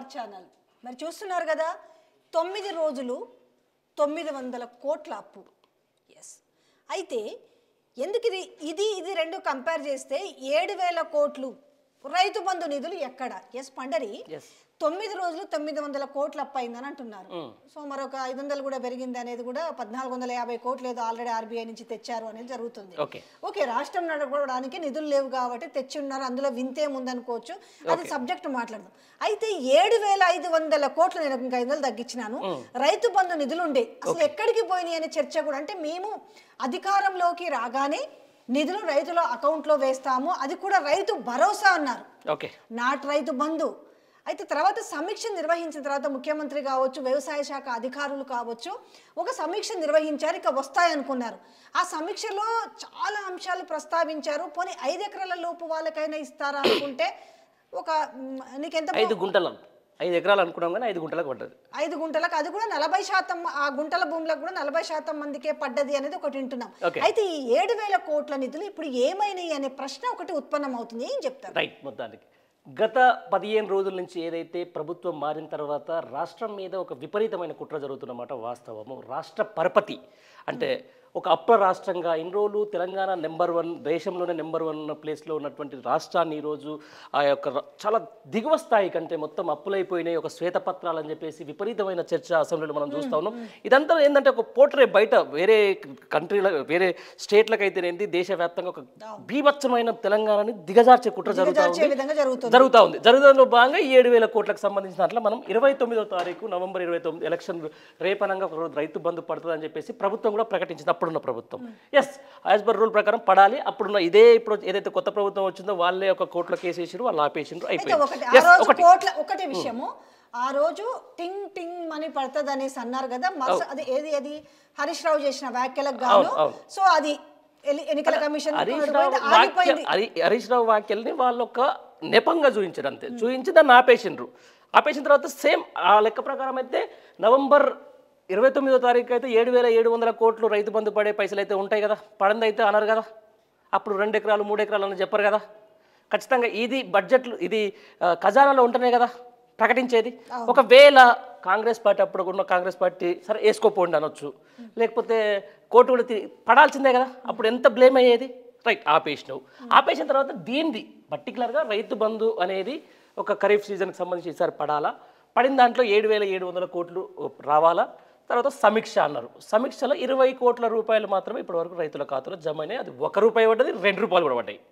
Channel మరి చూస్తున్నారు కదా తొమ్మిది రోజులు తొమ్మిది వందల కోట్ల అప్పు ఎస్ అయితే ఎందుకు ఇది ఇది ఇది రెండు కంపేర్ చేస్తే ఏడు వేల కోట్లు రైతు బంధు నిధులు ఎక్కడ ఎస్ పండరి ఎస్ తొమ్మిది రోజులు తొమ్మిది వందల కోట్లు అప్పు అయిందని అంటున్నారు సో మరొక ఐదు వందలు కూడా పెరిగింది అనేది కూడా పద్నాలుగు వందల యాభై కోట్లు ఏదో ఆల్రెడీ ఆర్బీఐ నుంచి తెచ్చారు అనేది జరుగుతుంది ఓకే ఓకే రాష్ట్రం నడపడానికి నిధులు లేవు కాబట్టి తెచ్చి ఉన్నారు అందులో వింతేం ఉందనుకోవచ్చు అది సబ్జెక్ట్ మాట్లాడదాం అయితే ఏడు వేల ఐదు వందల కోట్లు నేను ఇంకా ఐదు వందలు తగ్గించినాను రైతు బంధు నిధులు ఉండే అసలు ఎక్కడికి పోయినాయి అనే చర్చ కూడా అంటే మేము అధికారంలోకి రాగానే నిధులు రైతుల అకౌంట్లో వేస్తాము అది కూడా రైతు భరోసా అన్నారు ఓకే నాట్ రైతు బంధు అయితే తర్వాత సమీక్ష నిర్వహించిన తర్వాత ముఖ్యమంత్రి కావచ్చు వ్యవసాయ శాఖ అధికారులు కావచ్చు ఒక సమీక్ష నిర్వహించారు ఇక వస్తాయనుకున్నారు ఆ సమీక్షలో చాలా అంశాలు ప్రస్తావించారు పోనీ ఐదు ఎకరాల లోపు వాళ్ళకైనా ఇస్తారా అనుకుంటే ఒక మ్, నీకెంత ఐదు గుంటలు ఐదు ఎకరాలు అనుకున్నాం కానీ ఐదు గుంటలకు పడ్డది ఐదు గుంటలకు అది కూడా నలభై శాతం ఆ గుంటల భూములకు కూడా నలభై శాతం మందికే పడ్డది అనేది ఒకటి వింటున్నాం Okay. అయితే ఈ ఏడు వేల కోట్ల నిధులు ఇప్పుడు ఏమైనాయి అనే ప్రశ్న ఒకటి ఉత్పన్నం అవుతుంది ఏం చెప్తారు రైట్ మొత్తానికి గత పదిహేను రోజుల నుంచి ఏదైతే ప్రభుత్వం మారిన తర్వాత రాష్ట్రం మీద ఒక విపరీతమైన కుట్ర జరుగుతున్నమాట వాస్తవము రాష్ట్ర పరపతి అంటే ఒక అప్ర రాష్ట్రంగా ఇన్ని రోజులు తెలంగాణ నెంబర్ వన్ దేశంలోనే నెంబర్ వన్ ప్లేస్లో ఉన్నటువంటి రాష్ట్రాన్ని ఈరోజు ఆ యొక్క ర- చాలా దిగువ స్థాయి కంటే మొత్తం అప్పులైపోయినాయి ఒక శ్వేతపత్రాలు అని చెప్పేసి విపరీతమైన చర్చ అసెంబ్లీలో మనం చూస్తా ఉన్నాం ఇదంతా ఏంటంటే ఒక పోర్ట్రే బయట వేరే కంట్రీల వేరే స్టేట్లకు అయితేనేంది దేశవ్యాప్తంగా ఒక బీభత్సమైన తెలంగాణని దిగజార్చే కుట్ర జరుగుతూ దిగజార్చే ఉంది విధంగా జరుగుతుంది జరుగుతూ ఉంది జరుగుతుందో భాగంగా ఈ ఏడు వేల కోట్లకు సంబంధించిన దాంట్లో మనం ఇరవై తొమ్మిదో తారీఖు నవంబర్ ఇరవై తొమ్మిది ఎలక్షన్ రేపనంగా ఒక రోజు రైతు బంధు పడుతుంది అని చెప్పేసి ప్రభుత్వం కూడా ప్రకటించింది అప్పుడున్న ప్రభుత్వం ఎస్ యాజ్ పర్ రూల్ ప్రకారం పడాలి అప్పుడున్న ఇదే ఇప్పుడు ఏదైతే కొత్త ప్రభుత్వం వచ్చిందో వాళ్ళే ఒక కోర్టులో కేసు వేసిరు వాళ్ళు ఆపేసిండ్రు అయితే ఒకటి ఆ అయిపోయింది Yes, రోజు ఒకటి కోట్ల ఒకటి విషయము ఆ రోజు టింగ్ టింగ్ మనీ పడుతుంది అనేసి అన్నారు కదా మరుస అది ఏది అది హరీష్ రావు చేసిన వ్యాఖ్యలకు గాను అవును, అవును. సో అది ఎలి- ఎన్నికల కమిషన్ హరీష్ రావు వాక్య ఆగిపోయింది హరి హరీష్ రావు వాక్యల్ని వాళ్ళు ఒక నెపంగా చూపించారు అంతే చూపించి దాన్ని ఆపేసిండ్రు ఆపేసిన తర్వాత సేమ్ ఆ లెక్క ప్రకారం అయితే నవంబర్ ఇరవై తొమ్మిదో తారీఖు అయితే ఏడు వేల ఏడు వందల కోట్లు రైతు బంధు పడే పైసలు అయితే ఉంటాయి కదా పడంది అయితే అన్నారు కదా అప్పుడు రెండు ఎకరాలు మూడు ఎకరాలు అని చెప్పారు కదా ఖచ్చితంగా ఇది బడ్జెట్లు ఇది ఆ, ఖజానాలో ఉంటేనే కదా ప్రకటించేది ఒకవేళ కాంగ్రెస్ పార్టీ అప్పుడు ఉన్న కాంగ్రెస్ పార్టీ సరే వేసుకోపోండి అనొచ్చు లేకపోతే కోర్టు కూడా తి- పడాల్సిందే కదా అప్పుడు ఎంత బ్లేమ్ అయ్యేది రైట్ ఆపేసినావు ఆపేసిన తర్వాత దీనిది పర్టికులర్గా రైతు బంధు అనేది ఒక ఖరీఫ్ సీజన్కి సంబంధించి ఈసారి పడాలా పడిన దాంట్లో ఏడు వేల ఏడు వందల కోట్లు రావాలా తర్వాత సమీక్ష అన్నారు సమీక్షలో ఇరవై కోట్ల రూపాయలు మాత్రమే ఇప్పటివరకు రైతుల ఖాతాలో జమ అయినాయి అది ఒక రూపాయి పడ్డది రెండు రూపాయలు కూడా పడ్డాయి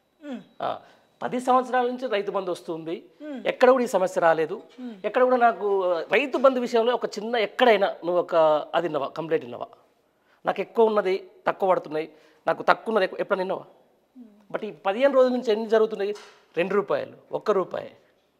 ఆ, పది సంవత్సరాల నుంచి రైతు బంధు వస్తుంది ఎక్కడ కూడా ఈ సమస్య రాలేదు ఎక్కడ కూడా నాకు రైతు బంధు విషయంలో ఒక చిన్న ఎక్కడైనా నువ్వు ఒక అది విన్నవా కంప్లైంట్ విన్నవా నాకు ఎక్కువ ఉన్నది తక్కువ పడుతున్నాయి నాకు తక్కువ ఉన్నది ఎక్కువ- ఎప్పుడైనా విన్నావా బట్ ఈ పదిహేను రోజుల నుంచి ఎన్ని జరుగుతున్నాయి రెండు రూపాయలు ఒక్క రూపాయి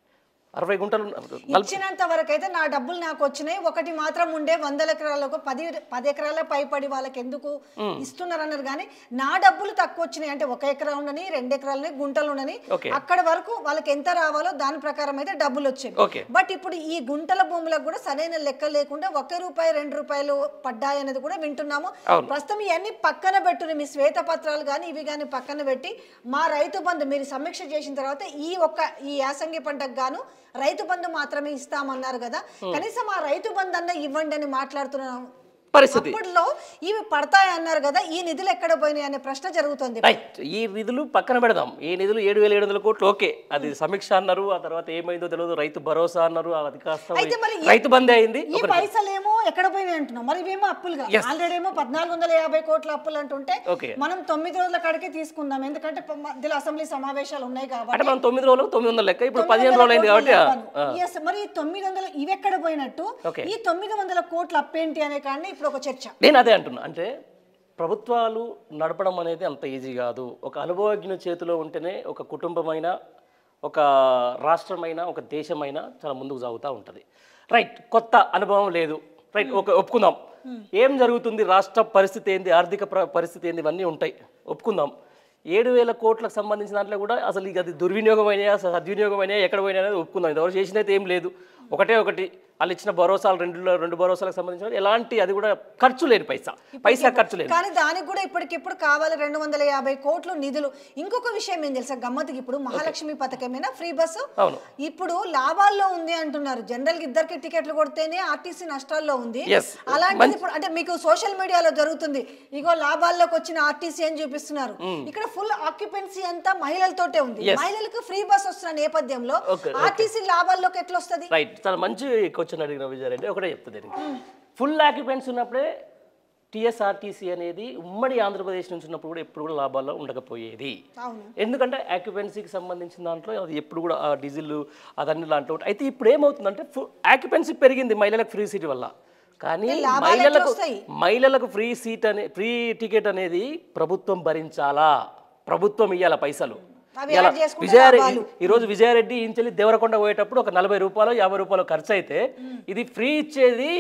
అరవై గుంటలు నలభై ఇచ్చినంత వరకు అయితే నా డబ్బులు నాకు వచ్చినాయి ఒకటి మాత్రం ఉండే వందల ఎకరాలకు పది పది ఎకరాల పైపడి వాళ్ళకి ఎందుకు ఇస్తున్నారు అన్నారు కానీ నా డబ్బులు తక్కువ వచ్చినాయి అంటే ఒక ఎకరా ఉండని రెండు ఎకరాలని గుంటలు ఉండని Okay. అక్కడ వరకు వాళ్ళకి ఎంత రావాలో దాని ప్రకారం అయితే డబ్బులు వచ్చేవి ఓకే బట్ ఇప్పుడు ఈ గుంటల భూములకు కూడా సరైన లెక్క లేకుండా ఒక రూపాయి రెండు రూపాయలు పడ్డాయి అనేది కూడా వింటున్నాము అవును. ప్రస్తుతం ఇవన్నీ పక్కన పెట్టుని మీ శ్వేత పత్రాలు కానీ ఇవి కానీ పక్కన పెట్టి మా రైతు బంధు మీరు సమీక్ష చేసిన తర్వాత ఈ ఒక్క ఈ యాసంగి పంటకు గాను రైతు బంధు మాత్రమే ఇస్తామన్నారు కదా కనీసం ఆ రైతు బంధు అన్న ఇవ్వండి అని మాట్లాడుతున్నాం పరిస్థితి అప్పట్లో ఇవి పడతాయి అన్నారు కదా ఈ నిధులు ఎక్కడ పోయినాయి అనే ప్రశ్న జరుగుతుంది రైట్ ఈ నిధులు పక్కన పెడదాం ఈ నిధులు ఏడు వేల ఏడు వందల కోట్లు ఓకే అది సమీక్ష అన్నారు ఆ తర్వాత ఏమైందో తెలియదు రైతు భరోసా అన్నారు అది కాస్త అయితే మరి ఈ- రైతు బందే అయింది ఈ పైసలేమో ఎక్కడ పోయినాయి అంటున్నాం మరి ఇవేమో అప్పులుగా ఆల్రెడీ ఏమో పద్నాలుగు వందల యాభై కోట్ల అప్పులు అంటుంటే ఓకే మనం తొమ్మిది రోజుల కాడికే తీసుకుందాం ఎందుకంటే ప- మధ్యలో అసెంబ్లీ సమావేశాలు ఉన్నాయి కాబట్టి అంటే మనం తొమ్మిది రోజులు తొమ్మిది వందల లెక్క ఇప్పుడు పదిహేను రోజులు అయింది కాబట్టి ఆ, Yes, మరి ఈ తొమ్మిది వందలు ఇవి ఎక్కడ పోయినట్టు Okay. ఈ తొమ్మిది వందల కోట్ల అప్పేంటి అనే కానీ ఇప్పుడు ఒక చర్చ నేను అదే అంటున్నా అంటే ప్రభుత్వాలు నడపడం అనేది అంత ఈజీ కాదు ఒక అనుభవజ్ఞ చేతిలో ఉంటేనే ఒక కుటుంబమైన ఒక రాష్ట్రమైన ఒక దేశమైన చాలా ముందుకు సాగుతూ ఉంటుంది రైట్ కొత్త అనుభవం లేదు రైట్ ఒక ఒప్పుకుందాం ఏం జరుగుతుంది రాష్ట్ర పరిస్థితి ఏంది ఆర్థిక ప్ర- పరిస్థితి ఏంది ఇవన్నీ ఉంటాయి ఒప్పుకుందాం ఏడు వేల కోట్లకు సంబంధించిన దాంట్లో కూడా అసలు ఇక అది దుర్వినియోగం అయినాయా సద్వినియోగం అయినాయా ఎక్కడ పోయినా అనేది ఒప్పుకుందాం ఇంతవరకు చేసినైతే ఏం లేదు ఒకటే ఒకటి వాళ్ళు ఇచ్చిన భరోసాలు రెండు రెండు భరోసాలకు సంబంధించిన ఎలాంటి అది కూడా ఖర్చు లేని పైసా పైసా ఖర్చు లేదు కానీ దానికి కూడా ఇప్పటికిప్పుడు కావాలి రెండు వందల యాభై కోట్లు నిధులు ఇంకొక విషయం ఏం తెలుసా గమ్మత్తుకి ఇప్పుడు మహాలక్ష్మి పథకమేనా ఫ్రీ బస్సు అవును. ఇప్పుడు లాభాల్లో ఉంది అంటున్నారు జనరల్ గా ఇద్దరికి టికెట్లు కొడితేనే ఆర్టీసీ నష్టాల్లో ఉంది Yes. అలాంటిది ఇప్పుడు అంటే మీకు సోషల్ మీడియాలో జరుగుతుంది ఇగో లాభాల్లోకి వచ్చిన ఆర్టీసీ అని చూపిస్తున్నారు ఇక్కడ ఫుల్ ఆక్యుపెన్సీ అంతా మహిళలతోటే ఉంది Yes. మహిళలకు ఫ్రీ బస్ వస్తున్న నేపథ్యంలో Okay, ఆర్టీసీ లాభాల్లోకి ఎట్లా వస్తుంది రైట్ చాలా మంచి క్వశ్చన్ అడిగిన విజయారెడ్డి ఒకటే చెప్తుంది దీనికి ఫుల్ ఆక్యుపెంట్స్ ఉన్నప్పుడే టీఎస్ఆర్టీసీ అనేది ఉమ్మడి ఆంధ్రప్రదేశ్ నుంచి ఉన్నప్పుడు కూడా ఎప్పుడు కూడా లాభాల్లో ఉండకపోయేది అవును ఎందుకంటే ఆక్యుపెన్సీకి సంబంధించిన దాంట్లో అది ఎప్పుడు కూడా ఆ డీజిల్ అదన్నీ లాంటి ఒకటి. అయితే ఇప్పుడు ఏమవుతుందంటే ఆక్యుపెన్సీ పెరిగింది మహిళలకు ఫ్రీ సీట్ వల్ల కానీ లాభాలు ఎట్లా మహిళలకు వస్తాయి? మహిళలకు ఫ్రీ సీట్ అనే ఫ్రీ టికెట్ అనేది ప్రభుత్వం భరించాలా ప్రభుత్వం ఇవ్వాల పైసలు అవి ఇలా యాడ్ చేసుకుంటే విజయారెడ్డి లాభాలు. ఈ రోజు విజయారెడ్డి ఇంచెల్లి దేవరకొండ పోయేటప్పుడు ఒక నలభై రూపాయలు యాభై రూపాయలు ఖర్చు అయితే ఇది ఫ్రీ ఇచ్చేది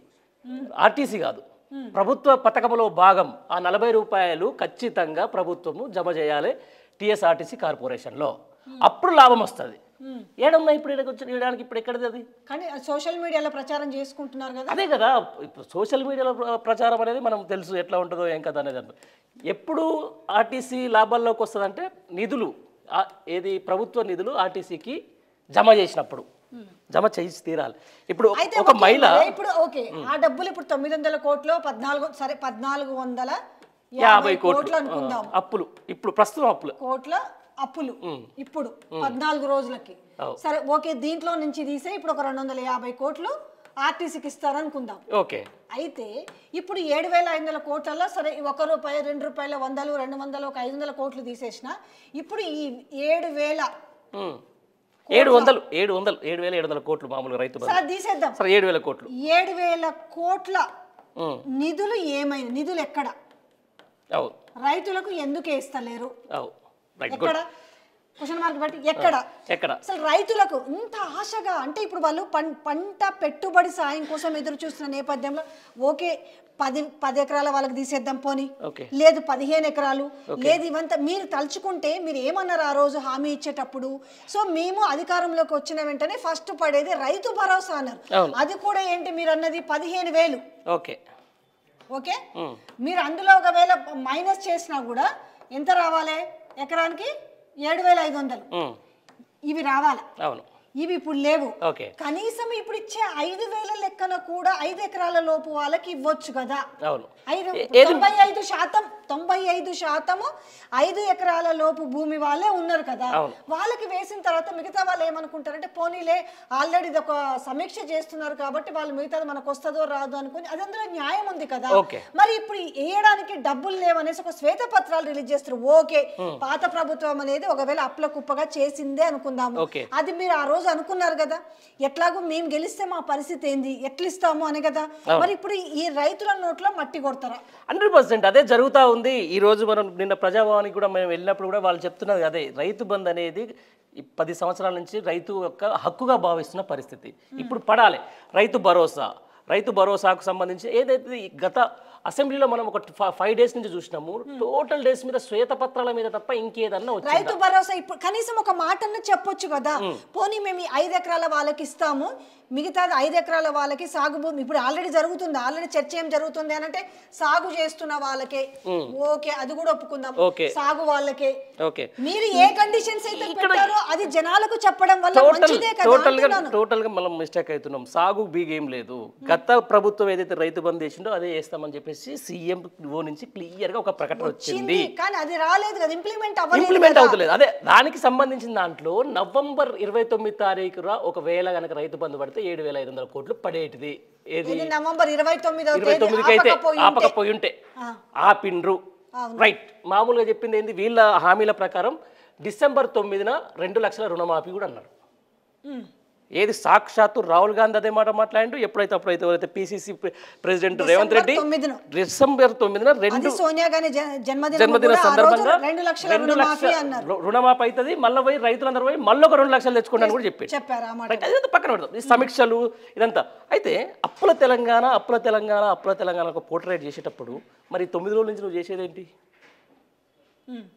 ఆర్టీసీ కాదు ప్రభుత్వ పథకంలో భాగం ఆ నలభై రూపాయలు ఖచ్చితంగా ప్రభుత్వము జమ చేయాలి టిఎస్ఆర్టీసీ కార్పొరేషన్లో అప్పుడు లాభం వస్తుంది ఏడన్నా ఇప్పుడు ఈడకి వచ్చి ఈయడానికి ఇప్పుడు ఎక్కడిది అది కానీ సోషల్ మీడియాలో ప్రచారం చేసుకుంటున్నారు కదా అదే కదా ఇప్పుడు సోషల్ మీడియాలో ప్ర- ప్రచారం అనేది మనం తెలుసు ఎట్లా ఉంటుందో ఏం కదా అనేది అంటారు. ఎప్పుడు ఆర్టీసీ లాభాల్లోకి వస్తుందంటే నిధులు ఆ- ఏది ప్రభుత్వ నిధులు ఆర్టీసీకి జమ చేసినప్పుడు జమ చేసి తీరాలి ఇప్పుడు అయితే ఒక ఓకే, మహిళ మరి ఇప్పుడు ఓకే ఆ డబ్బులు ఇప్పుడు తొమ్మిది వందల కోట్లు పద్నాలుగు సరే పద్నాలుగు వందల యాభై యాభై కోట్లు కోట్లు అనుకుందాం ఆ, అప్పులు ఇప్పుడు ప్రస్తుతం అప్పులు కోట్ల అప్పులు ఇప్పుడు పద్నాలుగు రోజులకి అవు. సరే ఓకే దీంట్లో నుంచి తీసే ఇప్పుడు ఒక రెండు వందల యాభై కోట్లు ఆర్టీసీకి ఇస్తారనుకుందాం ఓకే అయితే ఇప్పుడు ఏడు వేల ఐదు వందల కోట్లలో సరే ఒక రూపాయి రెండు రూపాయల వందలు రెండు వందలు ఒక ఐదు వందల కోట్లు తీసేసిన ఇప్పుడు ఈ ఏడు వేల ఉమ్. ఏడు వందలు ఏడు వందలు ఏడు వేల ఏడు వందల కోట్లు మామూలుగా రైతు బంధు. సరే అది తీసేద్దాం సరే ఏడు వేల కోట్లు ఏడు వేల కోట్ల ఉమ్. నిధులు ఏమైనా నిధులు ఎక్కడ అవు రైతులకు ఎందుకు వేస్తలేరు అవు రైట్ ఎక్కడ క్వశ్చన్ మార్క్ బట్టి ఎక్కడ ఎక్కడ అసలు రైతులకు ఇంత ఆశగా అంటే ఇప్పుడు వాళ్ళు పం- పంట పెట్టుబడి సాయం కోసం ఎదురు చూస్తున్న నేపథ్యంలో ఓకే పది పది ఎకరాల వాళ్ళకి తీసేద్దాం పోని ఓకే లేదు పదిహేను ఎకరాలు లేదు ఇవంతా మీరు తలుచుకుంటే మీరు ఏమన్నారు ఆ రోజు హామీ ఇచ్చేటప్పుడు సో మేము అధికారంలోకి వచ్చిన వెంటనే ఫస్ట్ పడేది రైతు భరోసా అన్నారు అవును. అది కూడా ఏంటి మీరు అన్నది పదిహేను వేలు ఓకే ఓకే ఉమ్. మీరు అందులో ఒకవేళ మైనస్ చేసినా కూడా ఎంత రావాలి ఎకరానికి ఏడు వేల ఐదు వందలు ఉమ్. ఇవి రావాలి అవును ఇవి ఇప్పుడు లేవు ఓకే కనీసం ఇప్పుడు ఇచ్చే ఐదు వేల లెక్కన కూడా ఐదు ఎకరాల లోపు వాళ్ళకి ఇవ్వచ్చు కదా అవును ఐదు ఏ- ఏది- తొంభై ఐదు శాతం తొంభై ఐదు శాతము ఐదు ఎకరాల లోపు భూమి వాళ్ళే ఉన్నారు కదా అవును. వాళ్ళకి వేసిన తర్వాత మిగతా వాళ్ళు ఏమనుకుంటారంటే పోనీలే ఆల్రెడీ ఇది ఒక సమీక్ష చేస్తున్నారు కాబట్టి వాళ్ళు మిగతాది మనకు వస్తుందో రాదో అనుకుని అది అందులో న్యాయం ఉంది కదా ఓకే. మరి ఇప్పుడు వేయడానికి డబ్బులు లేవనేసి ఒక శ్వేత పత్రాలు రిలీజ్ చేస్తారు ఓకే పాత ప్రభుత్వం అనేది ఒకవేళ అప్పుల కుప్పగా చేసిందే అనుకుందాము ఓకే. అది మీరు ఆ రోజు అనుకున్నారు కదా ఎట్లాగో మేము గెలిస్తే మా పరిస్థితి ఏంది ఎట్లా ఇస్తాము అని కదా మరి ఇప్పుడు ఈ రైతుల నోట్లో మట్టి కొడతారా హండ్రెడ్ పర్సెంట్ అదే జరుగుతూ ఉంది ఈ రోజు మనం నిన్న ప్రజాభవనానికి కూడా మేము వెళ్ళినప్పుడు కూడా వాళ్ళు చెప్తున్నది అదే రైతు బంద్ అనేది ఈ పది సంవత్సరాల నుంచి రైతు యొక్క హక్కుగా భావిస్తున్న పరిస్థితి ఇప్పుడు పడాలి రైతు భరోసా రైతు భరోసాకు సంబంధించి ఏదైతే ఈ గత అసెంబ్లీలో మనం ఒక ఫైవ్ డేస్ నుంచి చూసినాము టోటల్ డేస్ మీద శ్వేతపత్రాల మీద తప్ప ఇంకేదన్నా వచ్చింది రైతు భరోసా ఇప్పుడు కనీసం ఒక మాటన్న చెప్పొచ్చు కదా పోనీ మేము ఈ ఐదు ఎకరాల వాళ్ళకి ఇస్తాము మిగతాది ఐదు ఎకరాల వాళ్ళకి సాగు భూమి ఇప్పుడు ఆల్రెడీ జరుగుతుంది ఆల్రెడీ చర్చ ఏం జరుగుతుంది అని అంటే సాగు చేస్తున్న వాళ్ళకే ఓకే అది కూడా ఒప్పుకుందాం ఓకే. సాగు వాళ్ళకే ఓకే మీరు ఏ కండిషన్స్ అయితే పెట్టారో అది జనాలకు చెప్పడం వల్ల టోటల్ మంచిదే కదా టోటల్ గా అంటున్నాను. టోటల్ గా మనం మిస్టేక్ అవుతున్నాం సాగు బీగ్ ఏం లేదు గత ప్రభుత్వం ఏదైతే రైతు బంద్ చేసిండో అదే చేస్తామని చెప్పేసి సీఎం ఓ నుంచి క్లియర్ గా ఒక ప్రకటన వచ్చింది వచ్చింది కానీ అది రాలేదు కదా ఇంప్లిమెంట్ అవ్వలేదు ఇంప్లిమెంట్ కదా. అవుతలేదు అదే దానికి సంబంధించిన దాంట్లో నవంబర్ ఇరవై తొమ్మిది తారీఖున ఒకవేళ కనుక రైతు బంధు పడితే ఏడు వేల ఐదు వందల కోట్లు పడేటిది ఏది ఇది నవంబర్ ఇరవై తొమ్మిదవ ఇరవై తేదీ తొమ్మిదికి అయితే ఆపకపోయి ఉంటే. ఆపకపోయి ఉంటే ఆపిండ్రు రైట్ మామూలుగా చెప్పింది ఏంది వీళ్ళ హామీల ప్రకారం డిసెంబర్ తొమ్మిదిన రెండు లక్షల రుణమాఫీ కూడా అన్నారు ఉమ్. ఏది సాక్షాత్తు రాహుల్ గాంధీ అదే మాట మాట్లాడిండు ఎప్పుడైతే అప్పుడైతే ఎవరైతే పిసిసి ప్రెసిడెంట్ రేవంత్ రెడ్డి తొమ్మిదిన. డిసెంబర్ తొమ్మిదిన రెండు అది సోనియా గాంధీ జ- జన్మదినం జన్మదిన కూడా ఆ రోజు సందర్భంగా రెండు లక్షల రెండు రుణమాఫీ లక్షల అన్నారు రు- రుణమాఫీ అవుతుంది మళ్ళీ పోయి రైతులందరూ పోయి మళ్ళీ ఒక రెండు లక్షలు తెచ్చుకోండి కూడా చెప్పాడు చెప్పారు ఆ మాట రైట్ అదంతా పక్కన పెడతాం ఈ సమీక్షలు ఇదంతా అయితే అప్పుల తెలంగాణ అప్పుల తెలంగాణ అప్పుల తెలంగాణ ఒక పోర్ట్రేట్ చేసేటప్పుడు మరి తొమ్మిది రోజుల నుంచి నువ్వు చేసేదేంటి ఉమ్.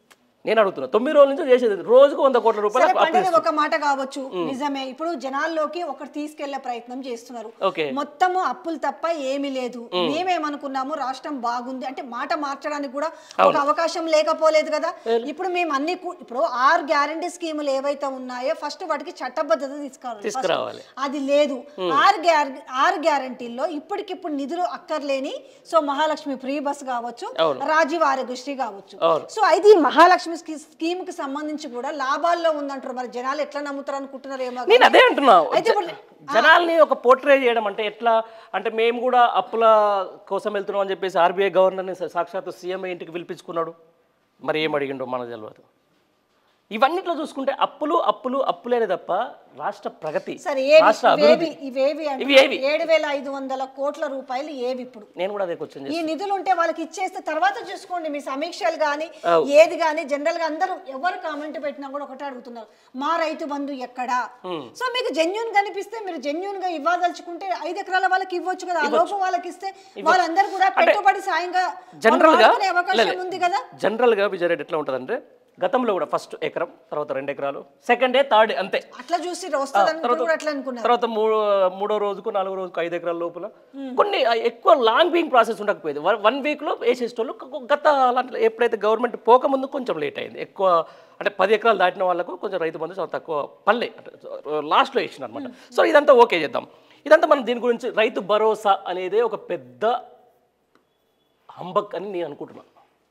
నేను అడుగుతున్నా తొమ్మిది రోజుల నుంచి చేసేది రోజుకు వంద కోట్ల సరే రూపాయలు అప్పు పండుగ ఒక మాట కావచ్చు నిజమే ఇప్పుడు జనాల్లోకి ఒకటి తీసుకెళ్లే ప్రయత్నం చేస్తున్నారు ఓకే మొత్తము అప్పులు తప్ప ఏమీ లేదు మేమేమనుకున్నాము రాష్ట్రం బాగుంది అంటే మాట మార్చడానికి కూడా ఒక అవకాశం లేకపోలేదు కదా ఇప్పుడు మేము అన్ని కూ- ఇప్పుడు ఆరు గ్యారంటీ స్కీములు ఏవైతే ఉన్నాయో ఫస్ట్ వాటికి చట్టబద్ధత తీసుకోవాలి first. తీసుకురావాలి. అది లేదు ఆరు గ్యార ఆరు గ్యారంటీల్లో ఇప్పటికిప్పుడు నిధులు అక్కర్లేని సో మహాలక్ష్మి ఫ్రీ బస్ కావచ్చు అవును. రాజీవ్ ఆరోగ్యశ్రీ కావచ్చు అవును. సో ఇది మహాలక్ష్మి స్కీమ్ కి సంబంధించి కూడా లాభాల్లో ఉందంటారు మరి జనాలు ఎట్లా నమ్ముతారు అనుకుంటున్నారు ఏమో కానీ. నేను అదే అంటున్నా అయితే జ- ఇప్పుడు- జనాల్ని ఒక పోర్ట్రే చేయడం అంటే ఎట్లా అంటే మేము కూడా అప్పుల కోసం వెళ్తున్నాం అని చెప్పేసి ఆర్బీఐ గవర్నర్ని సా- సాక్షాత్తు సీఎం ఇంటికి పిలిపించుకున్నాడు మరి ఏం అడిగిండో మన తెలియదు ఇవన్నిట్లో చూసుకుంటే అప్పులు అప్పులు అప్పులేనే తప్ప రాష్ట్ర ప్రగతి సరే ఏవి రాష్ట్ర ఇవేవి అభివృద్ధి ఇవేవి అంటే ఇవి ఏవి? ఏడు వేల ఐదు వందల కోట్ల రూపాయలు ఏవి ఇప్పుడు నేను కూడా అదే క్వశ్చన్ ఈ నిధులు ఉంటే వాళ్ళకి ఇచ్చేస్తే తర్వాత చూసుకోండి మీ సమీక్షలు కానీ ఏది కానీ జనరల్ గా అందరూ ఎవరు కామెంట్ పెట్టినా కూడా ఒకటే అడుగుతున్నారు మా రైతు బంధు ఎక్కడా సో మీకు జెన్యున్ కనిపిస్తే మీరు జెన్యున్ గా ఇవ్వదలుచుకుంటే ఐదు ఎకరాల వాళ్ళకి ఇవ్వచ్చు కదా ఆ లోపు వాళ్ళకి ఇస్తే వాళ్ళందరూ కూడా పెట్టుబడి సాయంగా జనరల్ గా వాడుకునే అవకాశం ఉంది కదా జనరల్ గా విజయరెడ్డి ఎట్లా ఉంటుందంటే గతంలో కూడా ఫస్ట్ ఎకరం తర్వాత రెండు ఎకరాలు సెకండ్ డే థర్డ్ అంతే అట్లా చూసి వస్తుందని కూడా అట్లా అనుకున్నారు తర్వాత మూడో మూడో రోజుకు నాలుగో రోజుకు ఐదు ఎకరాల లోపల కొన్ని ఆ, ఎక్కువ లాంగ్ బీయింగ్ ప్రాసెస్ ఉండకపోయేది వన్ వీక్లో వేసేసేటోళ్ళు క- గత అలాంటి ఎప్పుడైతే గవర్నమెంట్ పోకముందు కొంచెం లేట్ అయింది ఎక్కువ అంటే పది ఎకరాలు దాటిన వాళ్ళకు కొంచెం రైతు బంధు చాలా తక్కువ పల్లె అంటే లాస్ట్లో వేసిన అనమాట సో ఇదంతా ఓకే చేద్దాం ఇదంతా మనం దీని గురించి రైతు భరోసా అనేది ఒక పెద్ద హంబక్ అని నేను అనుకుంటున్నాను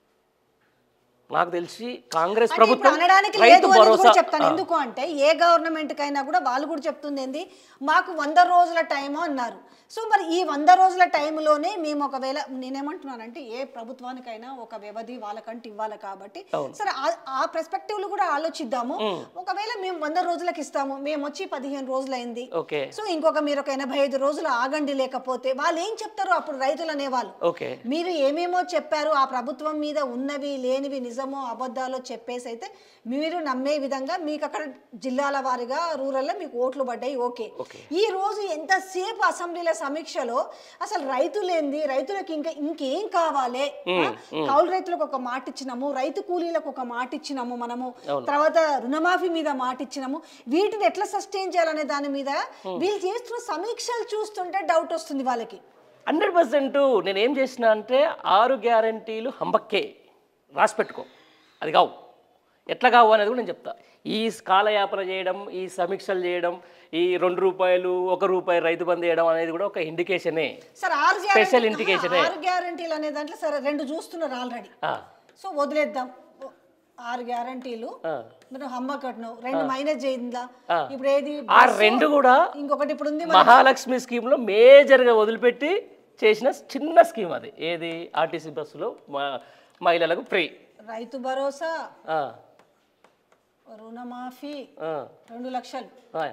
నాకు తెలిసి కాంగ్రెస్ అంటే ఇప్పుడు ప్రభుత్వం అనడానికి రైతు లేదు అని కూడా భరోసా చెప్తాను ఎందుకు అంటే ఏ గవర్నమెంట్ కైనా కూడా వాళ్ళు కూడా చెప్తుంది ఏంది మాకు వంద రోజుల టైం అన్నారు సో మరి ఈ వంద రోజుల టైంలోనే మేము ఒకవేళ నేనేమంటున్నానంటే ఏ ప్రభుత్వానికైనా ఒక వ్యవధి వాళ్ళకంటే ఇవ్వాలి కాబట్టి సరే ఆ- ఆ perspective లో కూడా ఆలోచిద్దాము ఒకవేళ మేము వంద రోజులకి ఇస్తాము మేము వచ్చి పదిహేను రోజులు అయింది ఓకే సో ఇంకొక మీరు ఒక ఎనభై ఐదు రోజులు ఆగండి లేకపోతే వాళ్ళు ఏం చెప్తారు అప్పుడు రైతులు అనేవాళ్ళు ఓకే మీరు ఏమేమో చెప్పారు ఆ ప్రభుత్వం మీద ఉన్నవి లేనివి నిజమో అబద్ధాలో చెప్పేసి అయితే మీరు నమ్మే విధంగా మీకు అక్కడ జిల్లాల వారిగా రూరల్లో మీకు ఓట్లు పడ్డాయి ఓకే ఈ రోజు ఎంతసేపు అసెంబ్లీల సమీక్షలో అసలు రైతులేంది రైతులకు ఇంకా ఇంకేం కావాలి ఆ? కౌలు రైతులకు ఒక మాట ఇచ్చినాము రైతు కూలీలకు ఒక మాట ఇచ్చినాము మనము తర్వాత రుణమాఫీ మీద మాట ఇచ్చినాము వీటిని ఎట్లా సస్టైన్ చేయాలనే దాని మీద వీళ్ళు చేస్తున్న సమీక్షలు చూస్తుంటే డౌట్ వస్తుంది వాళ్ళకి హండ్రెడ్ పర్సెంట్ నేను ఏం చేసిన అంటే ఆరు గ్యారంటీలు హంబక్కే రాసి పెట్టుకో అది కావు ఎట్లా కావు అనేది కూడా నేను చెప్తా ఈ కాలయాపన చేయడం ఈ సమీక్షలు చేయడం ఈ రెండు రూపాయలు ఒక రూపాయి రైతు బంద్ చేయడం అనేది కూడా ఒక ఇండికేషనే సరే ఆరు Special గ్యారెంటీ indication ఏ. ఆరు గ్యారంటీలు అనే దాంట్లో సరే రెండు చూస్తున్నారు ఆల్రెడీ సో వదిలేద్దాం ఓ, ఆరు గ్యారంటీలు మీరు హమ్మ కట్ను రెండు మైనస్ చేయిందా ఇప్పుడు ఏది ఆ బస్సు, రెండు కూడా ఇంకొకటి ఇప్పుడు ఉంది మహాలక్ష్మి స్కీమ్లో మేజర్గా వదిలిపెట్టి చేసిన చిన్న స్కీమ్ అది ఏది ఆర్టీసీ బస్సులో మ- మహిళలకు ఫ్రీ రైతు భరోసా రుణమాఫీ రెండు లక్షలు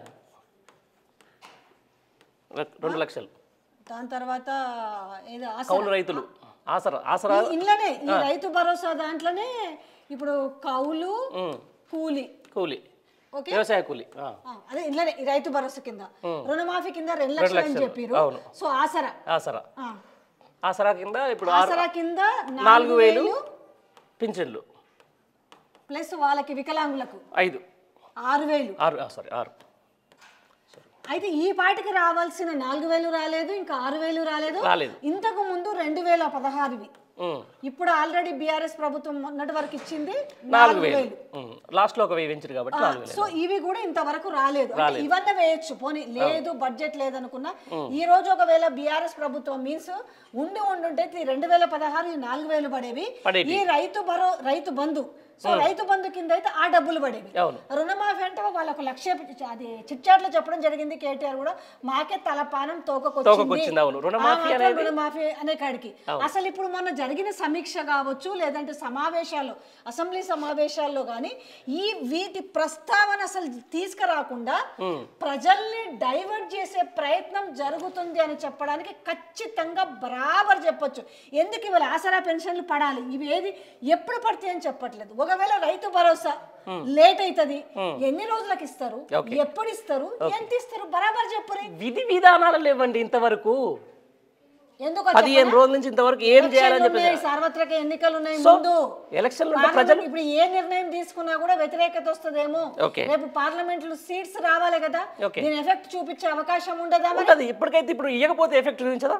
రెండు లక్షలు దాని తర్వాత ఏదో ఆసరా కౌలు రైతులు ఆసరా ఆసరా ఈ ఇంట్లోనే ఈ రైతు భరోసా దాంట్లోనే ఇప్పుడు కౌలు కూలి కూలి ఓకే వ్యవసాయ కూలి ఆ. ఆ, అదే ఇంట్లోనే ఈ రైతు భరోసా కింద రుణమాఫీ కింద రెండు లక్షలు అని చెప్పిరు అవును. సో ఆసరా ఆసరా ఆ, ఆసరా కింద ఇప్పుడు ఆరు ఆసరా కింద నాలుగు వేలు పింఛన్లు ప్లస్ వాళ్ళకి వికలాంగులకు ఐదు ఆరు వేలు ఆరు సారీ ఆరు అయితే ఈ పాటికి రావాల్సిన నాలుగు వేలు రాలేదు ఇంకా ఆరు వేలు రాలేదు రాలేదు. ఇంతకు ముందు రెండు వేల పదహారువి ఉమ్. ఇప్పుడు ఆల్రెడీ బీఆర్ఎస్ ప్రభుత్వం మొన్నటి వరకు ఇచ్చింది నాలుగు నాలుగు వేలు వేలు ఉమ్. లాస్ట్లో ఒక వెయ్యి పెంచారు కాబట్టి నాలుగు వేలు సో ఇవి కూడా ఇంతవరకు రాలేదు అంటే ఇవన్నీ వేయొచ్చు పోనీ లేదు బడ్జెట్ లేదనుకున్నా ఈ రోజు ఒకవేళ బీఆర్ఎస్ ప్రభుత్వం మీన్స్ ఉండి ఉండుంటే ఈ రెండు వేల పదహారు ఈ నాలుగు వేలు పడేవి పడేటి. ఈ రైతు భరో రైతు బంధు సో రైతు బంధు కింద అయితే ఆ డబ్బులు పడేవి అవును రుణమాఫీ అంటే వాళ్ళకు లక్ష అది చిట్చాట్లో చెప్పడం జరిగింది కేటీఆర్ కూడా మాకే తలపానం తోకకొచ్చింది తోకకొచ్చింది, అవును. రుణమాఫీ ఆ మాత్రం రుణమాఫీ అనే కాడికి అసలు ఇప్పుడు మొన్న జరిగిన సమీక్ష కావచ్చు లేదంటే సమావేశాలు అసెంబ్లీ సమావేశాల్లో కానీ ఈ వీటి ప్రస్తావన అసలు తీసుకురాకుండా ప్రజల్ని డైవర్ట్ చేసే ప్రయత్నం జరుగుతుంది అని చెప్పడానికి ఖచ్చితంగా బరాబర్ చెప్పొచ్చు ఎందుకు ఇవాళ ఆసరా పెన్షన్లు పడాలి ఇవి ఏది ఎప్పుడు పడతాయి అని చెప్పట్లేదు ఒకవేళ రైతు భరోసా లేట్ అవుతుంది ఎన్ని రోజులకు ఇస్తారు ఎప్పుడు ఇస్తారు ఎంత ఇస్తారు బరాబర్ చెప్పురి విధి విధానాలు లేవండి ఇంతవరకు ఎందుకో పదిహేను రోజుల నుంచి ఇంతవరకు ఏం చేయాలని ఎలక్షన్లు చెప్పేసి ఉన్నాయి, సార్వత్రిక ఎన్నికలు ఉన్నాయి సో, ముందు ఎలక్షన్లు ఉంటే పార్లమెంట్ ప్రజలు ఇప్పుడు ఏ నిర్ణయం తీసుకున్నా కూడా వ్యతిరేకత వస్తుందేమో ఓకే. రేపు పార్లమెంట్ లో సీట్స్ రావాలి కదా ఓకే. దీని ఎఫెక్ట్ చూపించే అవకాశం ఉండదా మరి ఉంటది ఇప్పటికైతే ఇప్పుడు ఇయ్యకపోతే ఎఫెక్ట్ చూపించదా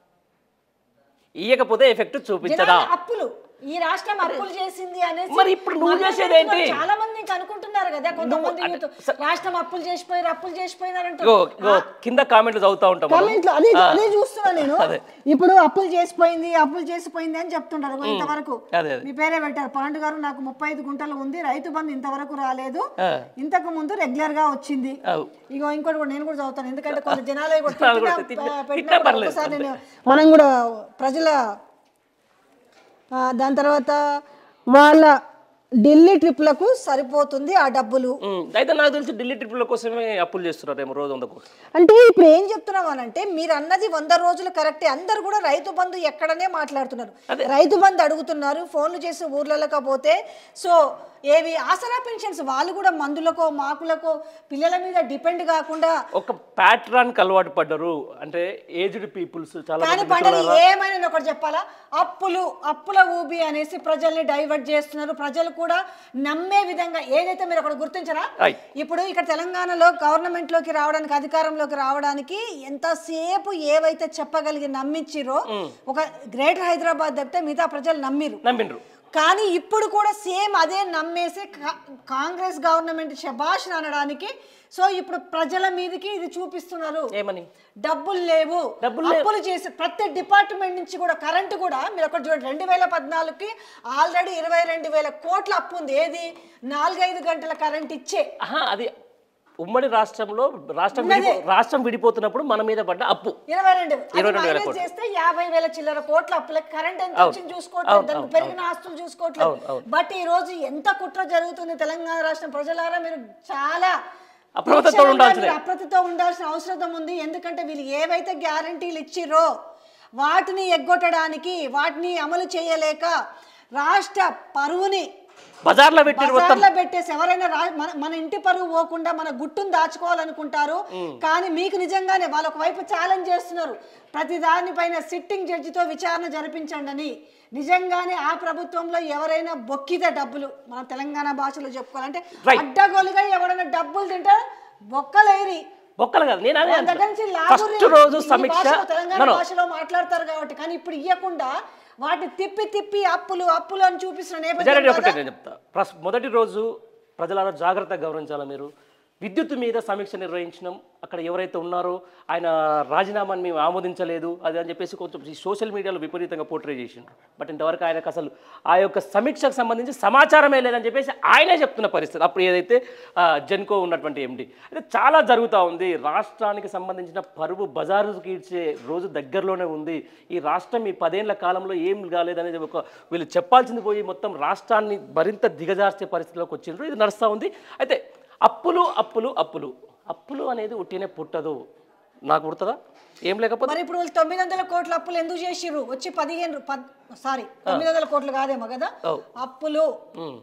ఇయ్యకపోతే ఎఫెక్ట్ చూపించదా జనాలు అప్పులు ఈ రాష్ట్రం అప్పులు చేసింది అనేసి మరి ఇప్పుడు నువ్వు మన చేసేది దేశంలో ఏంటి? చాలా మంది ఇంకా అనుకుంటున్నారు కదా కొంతమంది యూత్ రాష్ట్రం అప్పులు చేసిపోయారు అప్పులు చేసిపోయినారు ఇగో ఇగో కింద కామెంట్లు చదువుతా ఉంటాం మనం. కామెంట్లు అదే అదే చూస్తున్నా నేను అదే. ఇప్పుడు అప్పులు చేసిపోయింది అప్పులు చేసిపోయింది అని చెప్తుంటారు "ఓ, ఇంతవరకు అదే అదే మీ పేరే పెట్టారు పాండు గారు నాకు ముప్పై ఐదు గుంటలు ఉంది రైతు బంధు ఇంతవరకు రాలేదు ఆ. ఇంతకు ముందు రెగ్యులర్ గా వచ్చింది అవు. ఇగో ఇంకోటి కూడా నేను కూడా చదువుతాను ఎందుకంటే కొంత జనాలు కూడా జనాలు కూడా తిట్టినా, తిట్టినా- ఆ, పెట్టినా తిట్టినా కూడా పర్లేదు. ఒకసారి నేను మనం కూడా ప్రజల ఆ, దాని తర్వాత వాళ్ళ ఢిల్లీ ట్రిప్లకు సరిపోతుంది ఆ డబ్బులు ఉమ్, అయితే నాకు తెలిసి ఢిల్లీ ట్రిప్ల కోసమే అప్పులు చేస్తున్నారేమో రోజు వంద కోట్లు అంటే ఇప్పుడు ఏం చెప్తున్నాం అని అంటే మీరు అన్నది వంద రోజులు కరెక్టే అందరు కూడా రైతు బంధు ఎక్కడనే మాట్లాడుతున్నారు రైతు బంధు అడుగుతున్నారు ఫోన్లు చేసి ఊర్లలోకి పోతే సో ఏవి ఆసరా పెన్షన్స్ వాళ్ళు కూడా మందులకో మాకులకో పిల్లల మీద డిపెండ్ కాకుండా ఒక ప్యాట్రాన్ అలవాటు పడ్డరు అంటే ఏజ్డ్ పీపుల్స్ చాలా కానీ మంది పంటలు మిత్రులారా, ఏమైనా నేను ఒకటి చెప్పాలా అప్పులు అప్పుల ఊబి అనేసి ప్రజల్ని డైవర్ట్ చేస్తున్నారు ప్రజలు కూడా నమ్మే విధంగా ఏదైతే మీరు ఒకటి గుర్తించరా Right. ఇప్పుడు ఇక్కడ తెలంగాణలో గవర్నమెంట్ లోకి రావడానికి అధికారంలోకి రావడానికి ఎంతసేపు ఏవైతే చెప్పగలిగి నమ్మించిరో ఒక గ్రేటర్ హైదరాబాద్ తప్పితే మిగతా ప్రజలు నమ్మిరు నమ్మిండ్రు కానీ ఇప్పుడు కూడా సేమ్ అదే నమ్మేసి కా- కాంగ్రెస్ గవర్నమెంట్ శబాష్ అనడానికి సో ఇప్పుడు ప్రజల మీదకి ఇది చూపిస్తున్నారు ఏమని డబ్బులు లేవు డబ్బులు అప్పులు చేసి ప్రతి డిపార్ట్మెంట్ నుంచి కూడా కరెంటు కూడా మీరు ఒకటి చూడండి రెండు వేల పద్నాలుగుకి ఆల్రెడీ ఇరవై రెండు వేల కోట్ల అప్పు ఉంది ఏది నాలుగైదు గంటల కరెంట్ ఇచ్చే ఆహా అది ఉమ్మడి రాష్ట్రంలో రాష్ట్రం విడిపో- రాష్ట్రం విడిపోతున్నప్పుడు మన మీద పడ్డ అప్పు ఇరవై రెండు ఇరవై రెండు వేల మైనస్ కోట్లు. చేస్తే యాభై వేల చిల్లర కోట్ల అప్పులకి కరెంట్ ఎంత అవును. వచ్చింది చూసుకోవట్లేదు అవును, దానికి అవును, పెరిగిన ఆస్తులు చూసుకోవట్లేదు అవును, అవును. బట్ ఈ రోజు ఎంత కుట్ర జరుగుతుంది తెలంగాణ రాష్ట్రం ప్రజలారా మీరు చాలా అప్రమత్తతో దీక్షగా ఉండాల్సిందే. మీరు అప్రమత్తతో ఉండాల్సిన అవసరం ఉంది ఎందుకంటే వీళ్ళు ఏవైతే గ్యారంటీలు ఇచ్చిరో వాటిని ఎగ్గొట్టడానికి వాటిని అమలు చేయలేక రాష్ట్ర పరువుని బజార్లో పెట్టిరు మొత్తం బజార్లో పెట్టేసి ఎవరైనా రా- మన మన ఇంటి పరువు పోకుండా మన గుట్టును దాచుకోవాలనుకుంటారు కానీ మీకు నిజంగానే వాళ్ళు ఒకవైపు ఛాలెంజ్ చేస్తున్నారు ప్రతి దానిపైన సిట్టింగ్ జడ్జితో విచారణ జరిపించండి అని నిజంగానే ఆ ప్రభుత్వంలో ఎవరైనా బొక్కితే డబ్బులు మన తెలంగాణ భాషలో చెప్పుకోవాలంటే Right. అడ్డగోలుగా ఎవరైనా డబ్బులు తింటే బొక్కలేరి బొక్కలు కాదు నేను అదే వాళ్ళ దగ్గర నుంచి లాగురి ఫస్ట్ రోజు ఈ సమీక్ష భాషలో, తెలంగాణ No, no. భాషలో మాట్లాడతారు కాబట్టి కానీ ఇప్పుడు ఇవ్వకుండా వాటిని తిప్పి తిప్పి అప్పులు అప్పులు అని చూపిస్తున్న మెజారిటీ నేపథ్యం ఒకటే కదా. నేను చెప్తా ప్రస్- మొదటి రోజు ప్రజలారా జాగ్రత్తగా గమనించాలా మీరు విద్యుత్ మీద సమీక్ష నిర్వహించినాం అక్కడ ఎవరైతే ఉన్నారో ఆయన రాజీనామాని మేము ఆమోదించలేదు అది అని చెప్పేసి కొంచెం ఈ సోషల్ మీడియాలో విపరీతంగా పోర్ట్రే చేసిండ్రు బట్ ఇంతవరకు ఆయనకు అసలు ఆ యొక్క సమీక్షకు సంబంధించి సమాచారమే లేదని చెప్పేసి ఆయనే చెప్తున్న పరిస్థితి అప్పుడు ఏదైతే ఆ, జెన్కో ఉన్నటువంటి ఎండి అయితే చాలా జరుగుతూ ఉంది రాష్ట్రానికి సంబంధించిన పరువు బజారు కీడ్చే రోజు దగ్గరలోనే ఉంది ఈ రాష్ట్రం ఈ పదేళ్ల కాలంలో ఏం కాలేదనేది ఒక వీళ్ళు చెప్పాల్సింది పోయి మొత్తం రాష్ట్రాన్ని మరింత దిగజార్చే పరిస్థితిలోకి వచ్చిండ్రు ఇది నడుస్తూ ఉంది అయితే అప్పులు అప్పులు అప్పులు అప్పులు అనేది ఉట్టినే పుట్టదు నాకు పుడుతుందా ఏం లేకపోతే మరి ఇప్పుడు వాళ్ళు తొమ్మిది వందల కోట్ల అప్పులు ఎందుకు చేసిర్రు వచ్చి పదిహేను సారీ తొమ్మిది వందల కోట్లు కాదేమో కదా అవు. అప్పులు ఉమ్.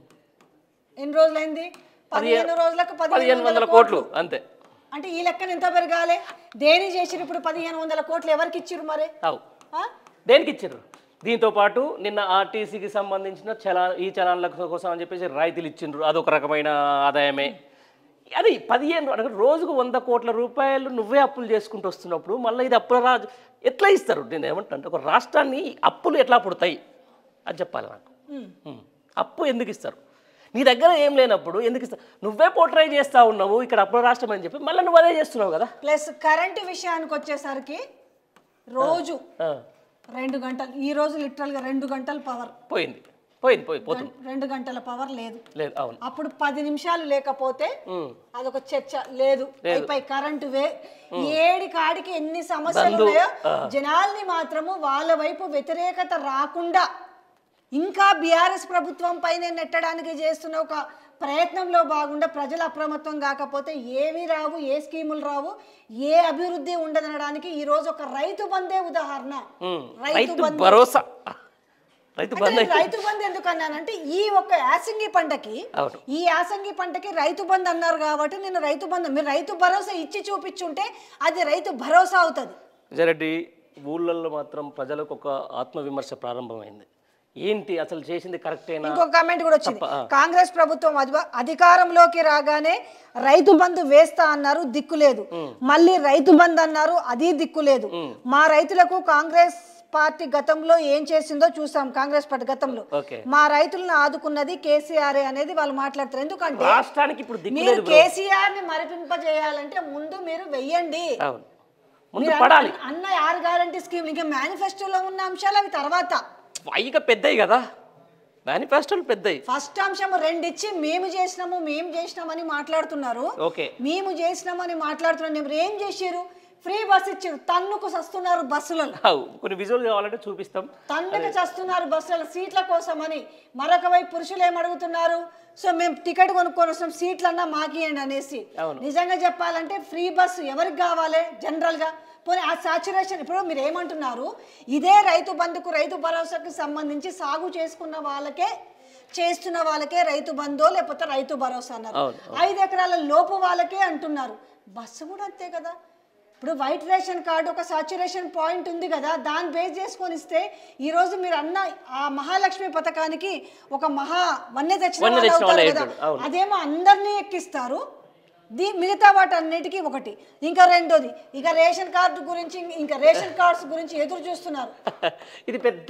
ఎన్ని రోజులైంది పదిహేను రోజులకు పదిహేను వందల కోట్లు అంతే అంటే ఈ లెక్కన ఎంత పెరగాలి దేని చేసిరు ఇప్పుడు పదిహేను వందల కోట్లు ఎవరికి ఇచ్చిర్రు మరి అవు ఆ? దేనికి ఇచ్చారు దీంతో పాటు నిన్న ఆర్టీసీకి సంబంధించిన చలా ఈ చలాన్ల కోసం అని చెప్పేసి రాయితీలు ఇచ్చిండ్రు అదొక రకమైన ఆదాయమే అది పదిహేను అంటే రోజుకు వంద కోట్ల రూపాయలు నువ్వే అప్పులు చేసుకుంటూ వస్తున్నప్పుడు మళ్ళీ ఇది అప్పుల రాజు ఎట్లా ఇస్తారు నేను ఏమంటాను ఒక రాష్ట్రాన్ని అప్పులు ఎట్లా పుడతాయి అని చెప్పాలి నాకు ఉమ్. అప్పు ఎందుకు ఇస్తారు నీ దగ్గర ఏం లేనప్పుడు ఎందుకు ఇస్తారు నువ్వే పోట్రై చేస్తా ఉన్నావు ఇక్కడ అప్పుల రాష్ట్రం అని చెప్పి మళ్ళీ నువ్వు అదే చేస్తున్నావు కదా ప్లస్ కరెంటు విషయానికి వచ్చేసరికి రోజు ఆ, రెండు గంటలు ఈ రోజు లిటరల్ గా రెండు గంటల పవర్ పోయింది పోయింది పోయి పోతుంది రెండు గంటల పవర్ లేదు లేదు అవును అప్పుడు పది నిమిషాలు లేకపోతే ఉమ్. అదొక చర్చ లేదు పై కరెంటు వే ఏడి కాడికి ఎన్ని సమస్యలు ఉన్నాయో జనాల్ని మాత్రము వాళ్ళ వైపు వ్యతిరేకత రాకుండా ఇంకా బీఆర్ఎస్ ప్రభుత్వం పైన నెట్టడానికి చేస్తున్న ఒక ప్రయత్నంలో భాగంగా ప్రజలు అప్రమత్తం కాకపోతే ఏవి రావు ఏ స్కీములు రావు ఏ అభివృద్ధి ఉండదనడానికి ఈ రోజు ఒక రైతు బందే ఉదాహరణ ఉమ్. రైతు రైతు బంధు భరోసా రైతు అంటే బంధు నేను రైతు బంధు ఎందుకు అన్నానంటే ఈ ఒక్క యాసంగి పంటకి అవును ఈ యాసంగి పంటకి రైతు బంధు అన్నారు కాబట్టి నేను రైతు బంధు మీరు రైతు భరోసా ఇచ్చి చూపించుంటే అది రైతు భరోసా అవుతుంది విజయరెడ్డి ఊళ్ళల్లో మాత్రం ప్రజలకు ఒక ఆత్మవిమర్శ ప్రారంభమైంది ఏంటి అసలు చేసింది కరెక్టేనా ఇంకో కామెంట్ కూడా వచ్చింది కాంగ్రెస్ ప్రభుత్వం అధివ- అధికారంలోకి రాగానే రైతు బంధు వేస్తా అన్నారు దిక్కు లేదు మళ్ళీ రైతు బంధు అన్నారు అది దిక్కు లేదు మా రైతులకు కాంగ్రెస్ పార్టీ గతంలో ఏం చేసిందో చూసాం కాంగ్రెస్ పార్టీ గతంలో ఓకే మా రైతులను ఆదుకున్నది కేసీఆర్ అనేది వాళ్ళు మాట్లాడతారు ఎందుకంటే రాష్ట్రానికి ఇప్పుడు దిక్కు మీరు లేదు బ్రో కేసీఆర్ ని మరిపింపజేయాలంటే ముందు మీరు వెయ్యండి అవును ముందు మీరు పడాలి అన్న- అన్న ఆరు గ్యారంటీ స్కీమ్ ఇంకా మేనిఫెస్టోలో ఉన్న అంశాలు అవి తర్వాత ఇక పెద్దవి కదా మేనిఫెస్టోలు పెద్దవి ఫస్ట్ అంశం రెండు ఇచ్చి మేము చేసినాము మేము చేసినామని మాట్లాడుతున్నారు ఓకే మేము చేసినామని మాట్లాడుతున్నారు మీరు ఏం చేసారు ఫ్రీ బస్ ఇచ్చారు తన్నుకు సస్తున్నారు బస్సులలో అవు కొన్ని విజువల్ కావాలంటే చూపిస్తాం తన్నుకు చస్తున్నారు బస్సుల సీట్ల కోసమని మరొక వైపు పురుషులు ఏం అడుగుతున్నారు సో మేము టికెట్ కొనుక్కొని వస్తాం సీట్లన్నా మాకియండి అనేసి అవును. నిజంగా చెప్పాలంటే ఫ్రీ బస్సు ఎవరికి కావాలి జనరల్ గా పోనీ ఆ సాచురేషన్ ఇప్పుడు మీరు ఏమంటున్నారు ఇదే రైతు బంధుకు రైతు భరోసాకు సంబంధించి సాగు చేసుకున్న వాళ్ళకే చేస్తున్న వాళ్ళకే రైతు బంధో లేకపోతే రైతు భరోసా అన్నారు అవును, ఐదు ఎకరాల లోపు వాళ్ళకే అంటున్నారు బస్సు కూడా అంతే కదా ఇప్పుడు వైట్ రేషన్ కార్డు ఒక సాచురేషన్ పాయింట్ ఉంది కదా దాన్ని బేస్ చేసుకొని ఇస్తే ఈ రోజు మీరు అన్న ఆ మహాలక్ష్మి పథకానికి ఒక మహా వన్నె తెచ్చిన వన్నె వాళ్ళు తెచ్చిన అవుతారు వాళ్ళే కదా అవుతారు, అవును. అదేమో అందరినీ ఎక్కిస్తారు దీ మిగతా వాటన్నిటికీ ఒకటి ఇంకా రెండోది ఇక రేషన్ కార్డు గురించి ఇంకా రేషన్ కార్డ్స్ గురించి ఎదురు చూస్తున్నారు ఇది పెద్ద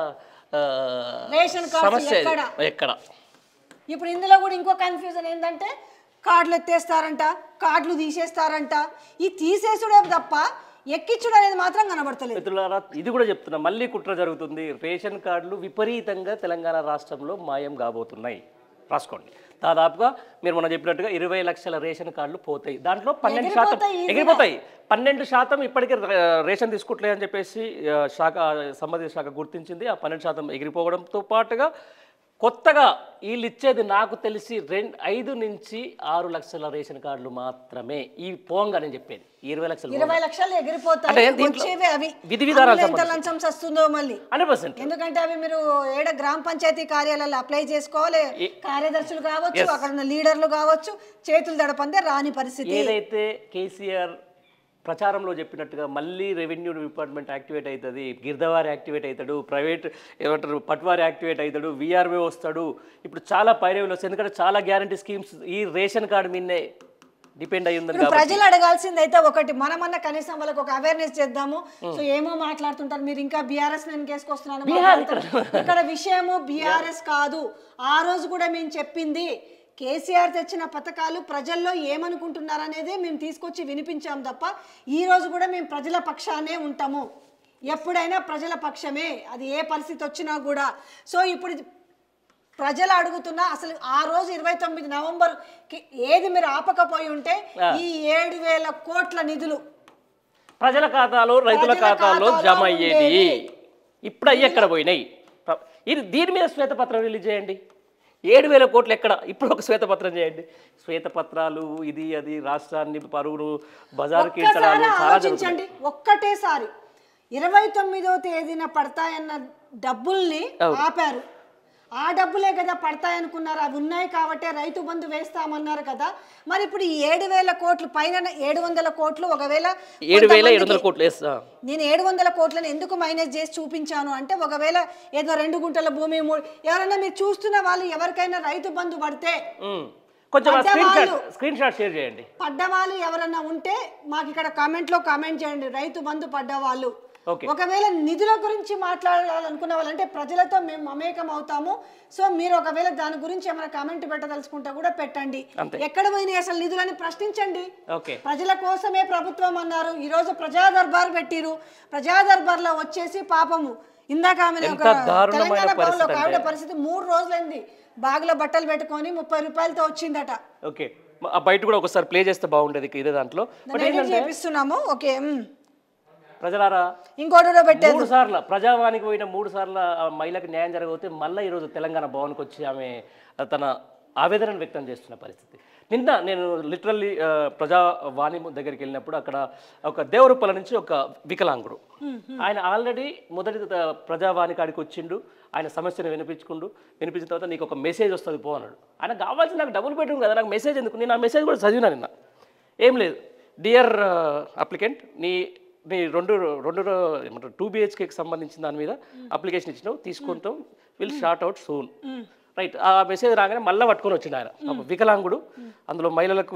ఆ, రేషన్ కార్డ్స్ సమస్య ఇది. ఎక్కడ? ఎక్కడ ఇప్పుడు ఇందులో కూడా ఇంకో కన్ఫ్యూజన్ ఏంటంటే కార్డులు ఎత్తేస్తారంట కార్డులు తీసేస్తారంట ఈ తీసేసుడే తప్ప ఎక్కించుడు అనేది మాత్రం కనబడతలేదు మిత్రులారా ఇది కూడా చెప్తున్నా మళ్ళీ కుట్ర జరుగుతుంది రేషన్ కార్డులు విపరీతంగా తెలంగాణ రాష్ట్రంలో మాయం కాబోతున్నాయి రాసుకోండి దాదాపుగా మీరు మనం చెప్పినట్టుగా ఇరవై లక్షల రేషన్ కార్డులు పోతాయి దాంట్లో పన్నెండు శాతం ఎగిరిపోతాయి ఈజీగా. ఎగిరిపోతాయి పన్నెండు శాతం ఇప్పటికే రే- రేషన్ తీసుకోవట్లే అని చెప్పేసి ఆ, శాఖ సంబంధిత శాఖ గుర్తించింది ఆ పన్నెండు శాతం ఎగిరిపోవడంతో పాటుగా కొత్తగా వీళ్ళు ఇచ్చేది నాకు తెలిసి రెండు ఐదు నుంచి ఆరు లక్షల రేషన్ కార్డులు మాత్రమే ఈ పోంగా నేను చెప్పేది ఈ ఇరవై లక్షలు ఇరవై లక్షలు అంటే ఎగిరిపోతాయి దీంట్లో వచ్చేవి అవి విధి విధానాలు అందులో ఎంత లంచం వస్తుందో మళ్ళీ హండ్రెడ్ పర్సెంట్ ఎందుకంటే అవి మీరు ఏడ గ్రామ పంచాయతీ కార్యాలయాల్లో అప్లై చేసుకోవాలి కార్యదర్శులు కావచ్చు అక్కడ ఉన్న లీడర్లు కావచ్చు చేతులు దడపందే రాని పరిస్థితి ఏదైతే కేసీఆర్ ప్రచారంలో చెప్పినట్టుగా మళ్ళీ రెవెన్యూ డిపార్ట్మెంట్ యాక్టివేట్ అవుతుంది గిర్దవారి యాక్టివేట్ అవుతాడు ప్రైవేట్ ఏమంటారు పట్వారి యాక్టివేట్ అవుతాడు విఆర్వే వస్తాడు ఇప్పుడు చాలా పైరవీలు వస్తాయి ఎందుకంటే చాలా గ్యారంటీ స్కీమ్స్ ఈ రేషన్ కార్డు మీదనే డిపెండ్ అయి ఉందని ఇప్పుడు కాబట్టి ప్రజలు అడగాల్సింది అయితే ఒకటి మనమన్న కనీసం వాళ్ళకి ఒక అవేర్నెస్ చేద్దాము సో ఏమో మాట్లాడుతుంటారు మీరు ఇంకా బీఆర్ఎస్ నేను కేసుకొస్తున్నాను మాట్లాడుతున్నారు. ఇక్కడ విషయము బీఆర్ఎస్ కాదు ఆ రోజు కూడా మేము చెప్పింది కేసీఆర్ తెచ్చిన పథకాలు ప్రజల్లో ఏమనుకుంటున్నారు అనేది మేము తీసుకొచ్చి వినిపించాం తప్ప ఈ రోజు కూడా మేము ప్రజల పక్షానే ఉంటాము ఎప్పుడైనా ప్రజల పక్షమే అది ఏ పరిస్థితి వచ్చినా కూడా సో ఇప్పుడు ఇది ప్రజలు అడుగుతున్నా అసలు ఆ రోజు ఇరవై తొమ్మిది నవంబర్ ఏది మీరు ఆపకపోయి ఉంటే ఈ ఏడు వేల కోట్ల నిధులు ప్రజల ఖాతాలో రైతుల ప్రజల ఖాతాలో ఖాతాలో జమ అయ్యేది ఉండేది. ఇప్పుడు అయ్యి ఎక్కడ పోయినాయి ప్ర- ఇది దీని మీద శ్వేతపత్రం రిలీజ్ చేయండి ఏడు వేల కోట్లు ఎక్కడ ఇప్పుడు ఒక శ్వేతపత్రం చేయండి శ్వేతపత్రాలు ఇది అది రాష్ట్రాన్ని పరువును బజారుకి ఒక్కసారి ఇచ్చడాలు చాలా జరుగుతున్నాయి ఆలోచించండి ఒక్కటేసారి ఇరవై తొమ్మిదో తేదీన పడతాయన్న డబ్బుల్ని ఆపారు ఆ డబ్బులే కదా పడతాయనుకున్నారు అవి ఉన్నాయి కాబట్టే రైతు బంధు వేస్తామన్నారు కదా మరి ఇప్పుడు ఈ ఏడు వేల కోట్లు పైన ఏడు వందల కోట్లు ఒకవేళ ఏడు వేల ఏడు కొంతమందికి- వందల కోట్లు వేస్తా నేను ఏడు వందల కోట్లను ఎందుకు మైనస్ చేసి చూపించాను అంటే ఒకవేళ ఏదో రెండు గుంటల భూమి మూడు ఎవరైనా మీరు చూస్తున్న వాళ్ళు ఎవరికైనా రైతు బంధు పడితే ఉమ్. కొంచెం స్క్రీన్ షాట్ పడ్డవాళ్ళు. స్క్రీన్ షాట్ షేర్ చేయండి పడ్డవాళ్ళు ఎవరన్నా ఉంటే మాకు ఇక్కడ కామెంట్ లో కామెంట్ చేయండి రైతు బంధు పడ్డవాళ్ళు ఓకే. ఒకవేళ నిధుల గురించి మాట్లాడాలనుకున్న వాళ్ళంటే ప్రజలతో మేము మమేకం అవుతాము సో మీరు ఒకవేళ దాని గురించి ఏమైనా కామెంట్ పెట్టదలుచుకుంటే కూడా పెట్టండి అంతే. ఎక్కడ పోయినాయి అసలు నిధులని ప్రశ్నించండి ఓకే ప్రజల కోసమే ప్రభుత్వం అన్నారు ఈ రోజు ప్రజా దర్బార్ పెట్టిరు ప్రజా దర్బార్ లో వచ్చేసి పాపము ఇందాక ఆమె ఎంత దారుణమైన తెలంగాణ భవన్లో ఒక పరిస్థితి ఆవిడ పరిస్థితి మూడు రోజులైంది బాగులో బట్టలు పెట్టుకొని ముప్పై రూపాయలతో వచ్చిందట ఓకే ఆ బయట కూడా ఒకసారి ప్లే చేస్తే బాగుండేది ఇదే దాంట్లో బట్ దాన్ని edit చేపిస్తున్నాము ఓకే మ్. ప్రజలారా ఇంకోటి కూడా పెట్టేది మూడు సార్లు ప్రజావానికి పోయిన మూడు సార్లు ఆ మహిళకు న్యాయం జరగకపోతే మళ్ళీ ఈరోజు తెలంగాణ భవన్కి వచ్చి ఆమె తన ఆవేదనను వ్యక్తం చేస్తున్న పరిస్థితి నిన్న నేను లిటరల్లీ ప్రజావాణి దగ్గరికి వెళ్ళినప్పుడు అక్కడ ఒక దేవరూపల నుంచి ఒక వికలాంగుడు ఆయన ఆల్రెడీ మొదటి త- ప్రజావాణి కాడికి వచ్చిండు ఆయన సమస్యను వినిపించుకుండు వినిపించిన తర్వాత నీకు ఒక మెసేజ్ వస్తుంది పో అన్నాడు ఆయన కావాల్సి నాకు డబుల్ బెడ్రూమ్ కదా నాకు మెసేజ్ ఎందుకు నేను ఆ మెసేజ్ కూడా చదివినా నిన్న ఏం లేదు డియర్ అప్లికెంట్ నీ నీ రెండు రెండు ఏమంటారు టూ బిహెచ్కేకి సంబంధించిన దాని మీద అప్లికేషన్ ఇచ్చినావు తీసుకుంటాం will sort out soon right ఆ మెసేజ్ రాగానే మళ్ళీ పట్టుకొని వచ్చిండు ఆయన పాపం వికలాంగుడు అందులో మహిళలకు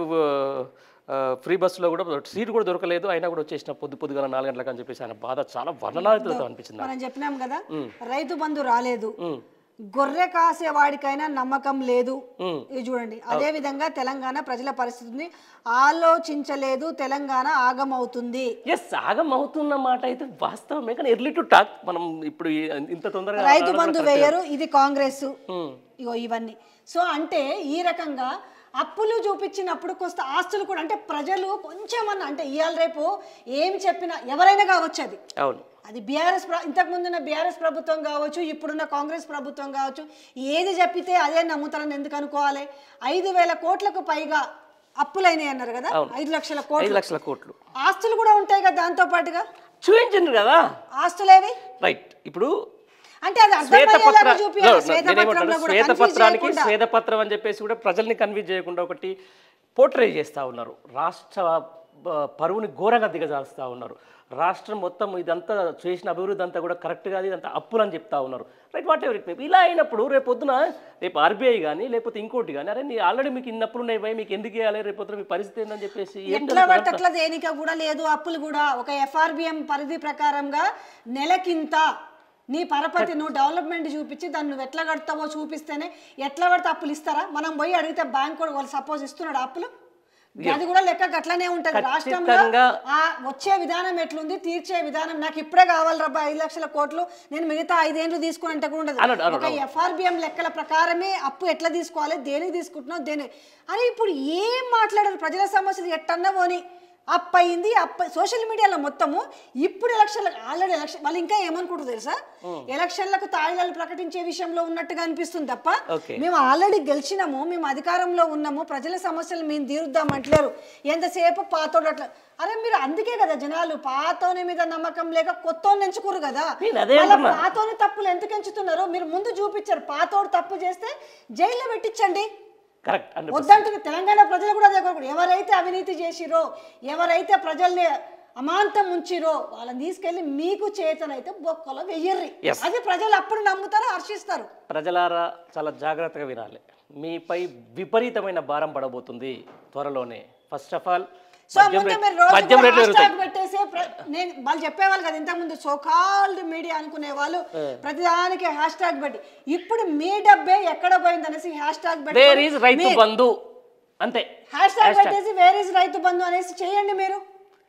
ఫ్రీ బస్సులో కూడా సీట్ కూడా దొరకలేదు అయినా కూడా వచ్చేసిన పొద్దు పొద్దుగా నాలుగు గంటలకు అని చెప్పేసి ఆయన బాధ చాలా వర్ణనాలతో అనిపించింది నాకు. మనం చెప్పినాం కదా రైతు బంధు రాలేదు ఉమ్, గొర్రె కాసే వాడికైనా నమ్మకం లేదు ఉమ్. ఇది చూడండి అదే విధంగా తెలంగాణ ప్రజల పరిస్థితిని ఆలోచించలేదు తెలంగాణ ఆగమవుతుంది ఎస్ సాగం అవుతున్న మాట అయితే వాస్తవమే కానీ ఎర్లీ టు టాక్ మనం ఇప్పుడు ఈ- ఇంత తొందరగా రైతు బంధు వేయరు ఇది కాంగ్రెస్ ఉమ్, ఇగో ఇవన్నీ సో అంటే ఈ రకంగా అప్పులు చూపించినప్పుడు కొంత ఆస్తులు కూడా అంటే ప్రజలు కొంచెమన్నా అంటే ఇవాళ రేపు ఏమి చెప్పినా ఎవరైనా కావచ్చు అది అవును అది బీఆర్ఎస్ ప్ర ఇంతకు ముందున్న బీఆర్ఎస్ ప్రభుత్వం కావచ్చు ఇప్పుడున్న కాంగ్రెస్ ప్రభుత్వం కావచ్చు ఏది చెప్పితే అదే నమ్ముతారని ఎందుకు అనుకోవాలి ఐదు వేల కోట్లకు పైగా అప్పులైనాయి అన్నారు కదా ఐదు లక్షల ఐదు కోట్లు లక్షల కోట్లు ఆస్తులు కూడా ఉంటాయి కదా దాంతో పాటుగా చూపించండి కదా ఆస్తులేవి రైట్ ఇప్పుడు అంటే అది శ్వేతపత్ర అర్థమయ్యేలాగా చూపించాలి లో, నేనేమంటాను శ్వేతపత్రంలో కూడా శ్వేతపత్రానికి confuse చేయకుండా. శ్వేతపత్రం అని చెప్పేసి కూడా ప్రజల్ని కన్విన్స్ చేయకుండా ఒకటి పోర్ట్రే చేస్తూ ఉన్నారు రాష్ట్ర బ- పరువుని ఘోరంగా దిగజారుస్తూ ఉన్నారు రాష్ట్రం మొత్తం ఇదంతా చేసిన అభివృద్ధి అంతా కూడా కరెక్ట్ కాదు ఇదంతా అప్పులు అని చెప్తా ఉన్నారు right whatever it may ఇలా అయినప్పుడు రేపు పొద్దున రేపు ఆర్బీఐ కానీ లేకపోతే ఇంకోటి కానీ అరే నీ ఆల్రెడీ మీకు ఇన్ని అప్పులు ఉన్నాయి భయ్, మీకు ఎందుకు ఇవ్వాలి రేపు పొద్దున మీ పరిస్థితి ఏందని చెప్పేసి ఏం ఎట్లా పడితే అట్లా దేనిక కూడా లేదు అప్పులు కూడా ఒక ఎఫ్ఆర్బిఎం పరిధి ప్రకారంగా నెలకింత నీ పరపతి నువ్వు డెవలప్మెంట్ చూపించి దాన్ని నువ్వు ఎట్లా కడతావో చూపిస్తేనే ఎట్లా పడితే అప్పులు ఇస్తారా మనం పోయి అడిగితే బ్యాంక్ కూడా వాళ్ళు సపోజ్ ఇస్తున్నాడు అప్పులు అది కూడా లెక్క అట్లనే ఉంటది రాష్ట్రంలో ఖచ్చితంగా. ఆ వచ్చే విధానం ఎట్లుంది తీర్చే విధానం నాకు ఇప్పుడే కావాలి రబ్బా ఐదు లక్షల కోట్లు నేను మిగతా ఐదేళ్ళు తీసుకుని అంటే కూడా ఉండదు అన్నాడు, అన్నాడు, ఒక ఎఫ్ఆర్బిఎం లెక్కల ప్రకారమే అప్పు ఎట్లా తీసుకోవాలి దేనికి తీసుకుంటున్నావు దేని అని ఇప్పుడు ఏం మాట్లాడారు ప్రజల సమస్యలు ఎట్టన్నా పోని అప్పు అయింది అప్ప సోషల్ మీడియాలో మొత్తము ఇప్పుడు ఎలక్షన్లకు ఆల్రెడీ ఎలక్షన్ వాళ్ళు ఇంకా ఏమనుకుంటారు తెలుసా ఎలక్షన్లకు తాయిలాలు ప్రకటించే విషయంలో ఉన్నట్టుగా అనిపిస్తుంది తప్ప Okay. మేము ఆల్రెడీ గెలిచినాము మేము అధికారంలో ఉన్నాము ప్రజల సమస్యలు మేము తీరుద్దామంటలేరు ఎంతసేపు పాతోడు అట్లా అరే మీరు అందుకే కదా జనాలు పాతోని మీద నమ్మకం లేక కొత్తోని ఎంచుకోరు కదా నేను అదే మళ్ళా అంటున్నా. పాతోని తప్పులు ఎందుకు ఎంచుతున్నారు మీరు ముందు చూపించారు పాతోడు తప్పు చేస్తే జైల్లో పెట్టించండి కరెక్ట్ అంటే వద్దంటున్న తెలంగాణ ప్రజలు కూడా అదే కోరుకుంటారు ఎవరైతే అవినీతి చేసిరో ఎవరైతే ప్రజల్ని అమాంతం ఉంచిరో వాళ్ళని తీసుకెళ్లి మీకు చేతనైతే బొక్కలో వెయ్యర్రి Yes. అది ప్రజలు అప్పుడు నమ్ముతారు హర్షిస్తారు ప్రజలారా చాలా జాగ్రత్తగా వినాలి మీపై విపరీతమైన భారం పడబోతుంది త్వరలోనే ఫస్ట్ ఆఫ్ ఆల్ సో ముందు మీరు రోజు మద్యం కూడా రేట్లు hashtag పెరుగుతాయి పెట్టేసి ప్ర- నేను వాళ్ళు చెప్పేవాళ్ళు కదా ఇంతకుముందు సోకాల్డ్ మీడియా అనుకునే వాళ్ళు ప్రతిదానికి హ్యాష్ ట్యాగ్ పెట్టి ఇప్పుడు మీ డబ్బే ఎక్కడ పోయింది అనేసి hash tag where is Rythu Bandhu అంతే హ్యాష్ ట్యాగ్ పెట్టేసి వేర్ ఇస్ రైతు బంధు అనేసి చేయండి మీరు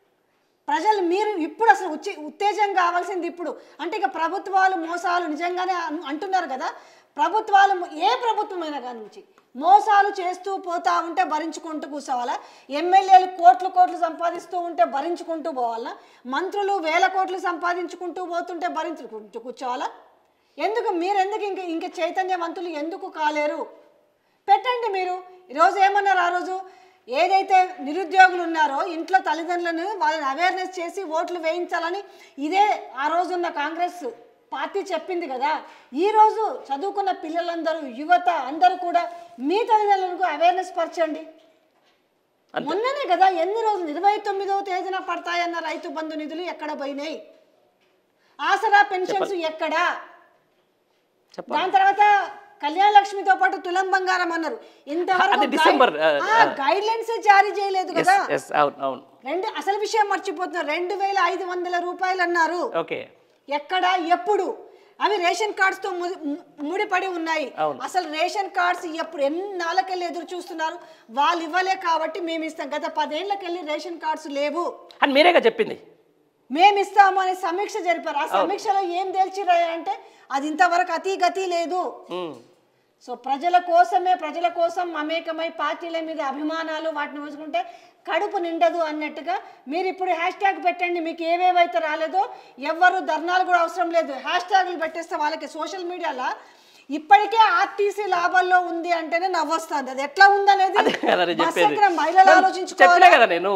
ప్రజలు మీరు ఇప్పుడు అసలు ఉచ్చి ఉత్తేజం కావాల్సింది ఇప్పుడు అంటే ఇక ప్రభుత్వాలు మోసాలు నిజంగానే అన్- అంటున్నారు కదా ప్రభుత్వాలు మొ- ఏ ప్రభుత్వమైనా కాని నుంచి మోసాలు చేస్తూ పోతా ఉంటే భరించుకుంటూ కూర్చోవాలా ఎమ్మెల్యేలు కోట్లు కోట్లు సంపాదిస్తూ ఉంటే భరించుకుంటూ పోవాలా మంత్రులు వేల కోట్లు సంపాదించుకుంటూ పోతుంటే భరించుకుంటూ కూర్చోవాలా ఎందుకు మీరు ఎందుకు ఇంక ఇంక చైతన్యవంతులు ఎందుకు కాలేరు పెట్టండి మీరు ఈరోజు ఏమన్నారు ఆ రోజు ఏదైతే నిరుద్యోగులు ఉన్నారో ఇంట్లో తల్లిదండ్రులను వాళ్ళని అవేర్నెస్ చేసి ఓట్లు వేయించాలని ఇదే ఆ రోజున్న కాంగ్రెస్ పార్టీ చెప్పింది కదా ఈ రోజు చదువుకున్న పిల్లలందరూ యువత అందరూ కూడా మీ తల్లిదండ్రులకు అవేర్నెస్ పరచండి మొన్ననే కదా ఎన్ని రోజులు ఇరవై తొమ్మిదవ తేదీన పడతాయన్న రైతు బంధు నిధులు ఎక్కడ పోయినాయి ఆసరా పెన్షన్స్ ఎక్కడా చెప్పండి దాని తర్వాత కళ్యాణ లక్ష్మితో పాటు తులం బంగారం అన్నారు ఇంతవరకు అది డిసెంబర్, ఆ, గైడ్ లైన్స్ జారీ చేయలేదు కదా ఎస్ అవును అవును రెండు అసలు విషయం మర్చిపోతున్నారు రెండు వేల ఐదు వందల రూపాయలు అన్నారు ఓకే ఎక్కడ ఎప్పుడు అవి రేషన్ కార్డ్స్ తో ము- ము- ముడిపడి ఉన్నాయి అవును. అసలు రేషన్ కార్డ్స్ ఎప్పుడు ఎన్నాళ్ళకెళ్ళి ఎదురు చూస్తున్నారు వాళ్ళు ఇవ్వలే కాబట్టి మేము ఇస్తాం గత పదేళ్లకెళ్ళి రేషన్ కార్డ్స్ లేవు అని మీరేగా చెప్పింది మేము ఇస్తాము అనే సమీక్ష జరిపారు ఆ సమీక్షలో ఏం తేల్చిరాయంటే అది ఇంతవరకు అతి గతి లేదు ఉమ్. సో ప్రజల కోసమే ప్రజల కోసం మమేకమై పార్టీల మీద అభిమానాలు వాటిని ఉంచుకుంటే కడుపు నిండదు అన్నట్టుగా మీరు ఇప్పుడు హ్యాష్ ట్యాగ్ పెట్టండి మీకు ఏవేవైతే రాలేదో ఎవ్వరు ధర్నాలు కూడా అవసరం లేదు హ్యాష్ ట్యాగులు పెట్టేస్తే వాళ్ళకి సోషల్ మీడియాలో ఇప్పటికే ఆర్టీసీ లాభాల్లో ఉంది అంటేనే నవ్వొస్తుంది అది ఎట్లా ఉందనేది అదే కదా నేను బస్ చెప్పేది ఎక్కిన మహిళలు చెప్పలే ఆలోచించుకోవాలి కదా నేను